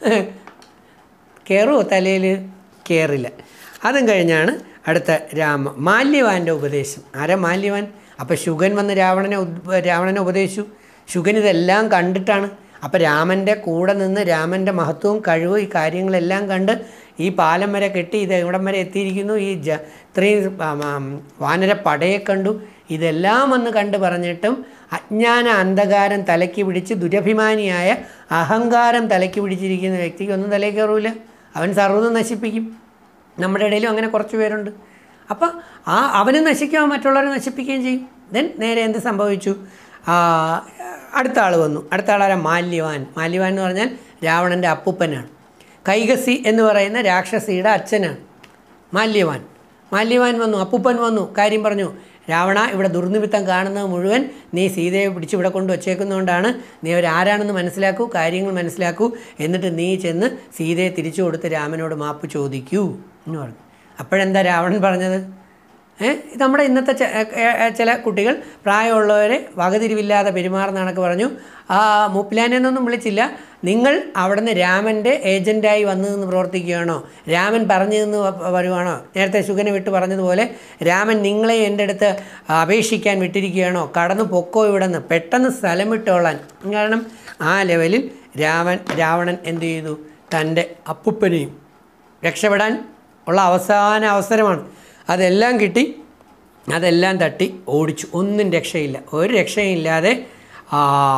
കയറുമോ തലയിൽ കയറില്ല അതും കഴിഞ്ഞാണ് അടുത്ത രാമ മാല്യവാൻ്റെ ഉപദേശം ആരാ മാല്യവാൻ അപ്പോൾ ശുഗൻ വന്ന് രാവണനെ ഉദ്- രാവണനെ ഉപദേശിച്ചു ശുഗൻ ഇതെല്ലാം കണ്ടിട്ടാണ് അപ്പോൾ രാമൻ്റെ കൂടെ നിന്ന് രാമൻ്റെ മഹത്വവും കഴിവും ഈ കാര്യങ്ങളെല്ലാം കണ്ട് ഈ പാലം വരെ കെട്ടി ഇത് ഇവിടം വരെ എത്തിയിരിക്കുന്നു ഈ ജ ഇത്രയും ആ, ആ, വാനര പടയെ കണ്ടു ഇതെല്ലാം വന്ന് കണ്ട് പറഞ്ഞിട്ടും അജ്ഞാന അന്ധകാരം തലയ്ക്ക് പിടിച്ച് ദുരഭിമാനിയായ അഹങ്കാരം തലയ്ക്ക് പിടിച്ചിരിക്കുന്ന വ്യക്തിക്ക് ഒന്നും തലയിൽ കയറൂല അവൻ സർവ്വതും നശിപ്പിക്കും നമ്മുടെ ഇടയിലും അങ്ങനെ കുറച്ച് പേരുണ്ട് അപ്പോൾ ആ അവന് നശിക്കുകയോ മറ്റുള്ളവരെ നശിപ്പിക്കുകയും ചെയ്യും ദെൻ നേരെ എന്ത് സംഭവിച്ചു ആ, അടുത്ത ആൾ വന്നു അടുത്ത ആളാരാ മാല്യവാൻ മാല്യവാൻ എന്ന് പറഞ്ഞാൽ രാവണൻ്റെ അപ്പൂപ്പനാണ് കൈകസി എന്ന് പറയുന്ന രാക്ഷസിയുടെ അച്ഛനാണ് മാല്യവാൻ മാല്യവാൻ വന്നു അപ്പൂപ്പൻ വന്നു കാര്യം പറഞ്ഞു രാവണ ഇവിടെ ദുർനിമിത്തം കാണുന്നത് മുഴുവൻ നീ സീതയെ പിടിച്ച് ഇവിടെ കൊണ്ട് വച്ചേക്കുന്നതുകൊണ്ടാണ് നീ അവരാരാണെന്ന് മനസ്സിലാക്കൂ കാര്യങ്ങൾ മനസ്സിലാക്കൂ എന്നിട്ട് നീ ചെന്ന് സീതയെ തിരിച്ചു കൊടുത്ത് രാമനോട് മാപ്പ് ചോദിക്കൂ എന്ന് പറഞ്ഞു അപ്പോഴെന്താ രാവണൻ പറഞ്ഞത് ഏ, ഇത് നമ്മുടെ ഇന്നത്തെ ചെ- ഏ, ഏ, ചില കുട്ടികൾ പ്രായമുള്ളവരെ വകതിരിവില്ലാതെ പെരുമാറുന്ന കണക്ക് പറഞ്ഞു ആ മൂപ്പിലാനെന്നൊന്നും വിളിച്ചില്ല നിങ്ങൾ അവിടുന്ന് രാമൻ്റെ ഏജൻറ്റായി വന്നു നിന്ന് പ്രവർത്തിക്കുകയാണോ രാമൻ പറഞ്ഞു നിന്ന് വ- വരുവാണോ നേരത്തെ ശുഗനെ വിട്ട് പറഞ്ഞതുപോലെ രാമൻ നിങ്ങളെ എൻ്റെ അടുത്ത് അപേക്ഷിക്കാൻ വിട്ടിരിക്കുകയാണോ കടന്നു പൊക്കോ ഇവിടെ നിന്ന് പെട്ടെന്ന് സ്ഥലം വിട്ടോളാൻ കാരണം ആ ലെവലിൽ രാമൻ രാവണൻ എന്ത് ചെയ്തു തൻ്റെ അപ്പുപ്പനെയും രക്ഷപ്പെടാൻ ഉള്ള അവസാന അവസരമാണ് അതെല്ലാം കിട്ടി അതെല്ലാം തട്ടി ഓടിച്ചു ഒന്നും രക്ഷയില്ല ഒരു രക്ഷയില്ലാതെ ആ,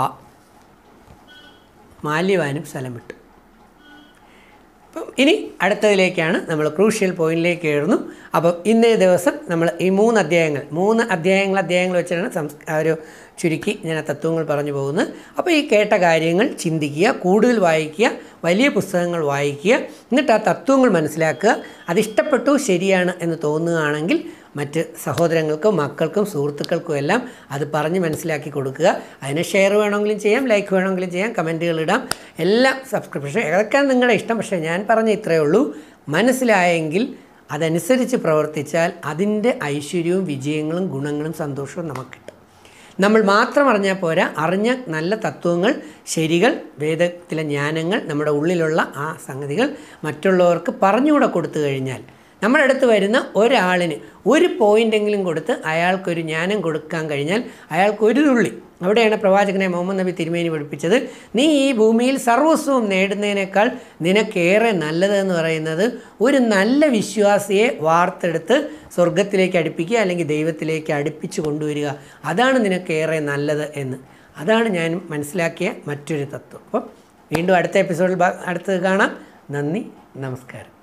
മാല്യവാനും സ്ഥലം വിട്ടു അപ്പം ഇനി അടുത്തതിലേക്കാണ് നമ്മൾ ക്രൂഷ്യൽ പോയിന്റിലേക്ക് കയറുന്നു അപ്പം ഇന്നേ ദിവസം നമ്മൾ ഈ മൂന്ന് അധ്യായങ്ങൾ മൂന്ന് അധ്യായങ്ങൾ അധ്യായങ്ങൾ വെച്ചാണ് സംസ് ആ ഒരു ചുരുക്കി ഞാൻ ആ തത്വങ്ങൾ പറഞ്ഞു പോകുന്നത് അപ്പോൾ ഈ കേട്ട കാര്യങ്ങൾ ചിന്തിക്കുക കൂടുതൽ വായിക്കുക വലിയ പുസ്തകങ്ങൾ വായിക്കുക എന്നിട്ട് ആ തത്വങ്ങൾ മനസ്സിലാക്കുക അതിഷ്ടപ്പെട്ടു ശരിയാണ് എന്ന് തോന്നുകയാണെങ്കിൽ മറ്റ് സഹോദരങ്ങൾക്കും മക്കൾക്കും സുഹൃത്തുക്കൾക്കും എല്ലാം അത് പറഞ്ഞ് മനസ്സിലാക്കി കൊടുക്കുക അതിന് ഷെയർ വേണമെങ്കിലും ചെയ്യാം ലൈക്ക് വേണമെങ്കിലും ചെയ്യാം കമൻറ്റുകൾ ഇടാം എല്ലാം സബ്സ്ക്രിപ്ഷൻ ഏതൊക്കെ നിങ്ങളുടെ ഇഷ്ടം പക്ഷേ ഞാൻ പറഞ്ഞ ഇത്രയേ ഉള്ളൂ മനസ്സിലായെങ്കിൽ അതനുസരിച്ച് പ്രവർത്തിച്ചാൽ അതിൻ്റെ ഐശ്വര്യവും വിജയങ്ങളും ഗുണങ്ങളും സന്തോഷവും നമുക്ക് കിട്ടും നമ്മൾ മാത്രം അറിഞ്ഞാൽ പോരാ അറിഞ്ഞ നല്ല തത്വങ്ങൾ ശരികൾ വേദത്തിലെ ജ്ഞാനങ്ങൾ നമ്മുടെ ഉള്ളിലുള്ള ആ സംഗതികൾ മറ്റുള്ളവർക്ക് പറഞ്ഞുകൂടെ കൊടുത്തു കഴിഞ്ഞാൽ നമ്മുടെ അടുത്ത് വരുന്ന ഒരാളിന് ഒരു പോയിൻ്റെങ്കിലും കൊടുത്ത് അയാൾക്കൊരു ജ്ഞാനം കൊടുക്കാൻ കഴിഞ്ഞാൽ അയാൾക്ക് ഒരു തുള്ളി അവിടെയാണ് പ്രവാചകനെ മുഹമ്മദ് നബി തിരുമേനി പഠിപ്പിച്ചത് നീ ഈ ഭൂമിയിൽ സർവസ്വവും നേടുന്നതിനേക്കാൾ നിനക്കേറെ നല്ലത് എന്ന് പറയുന്നത് ഒരു നല്ല വിശ്വാസിയെ വാർത്തെടുത്ത് സ്വർഗത്തിലേക്ക് അടുപ്പിക്കുക അല്ലെങ്കിൽ ദൈവത്തിലേക്ക് അടുപ്പിച്ച് കൊണ്ടുവരിക അതാണ് നിനക്കേറെ നല്ലത് എന്ന് അതാണ് ഞാൻ മനസ്സിലാക്കിയ മറ്റൊരു തത്വം അപ്പം വീണ്ടും അടുത്ത എപ്പിസോഡിൽ ബാ- അടുത്തത് കാണാം നന്ദി നമസ്കാരം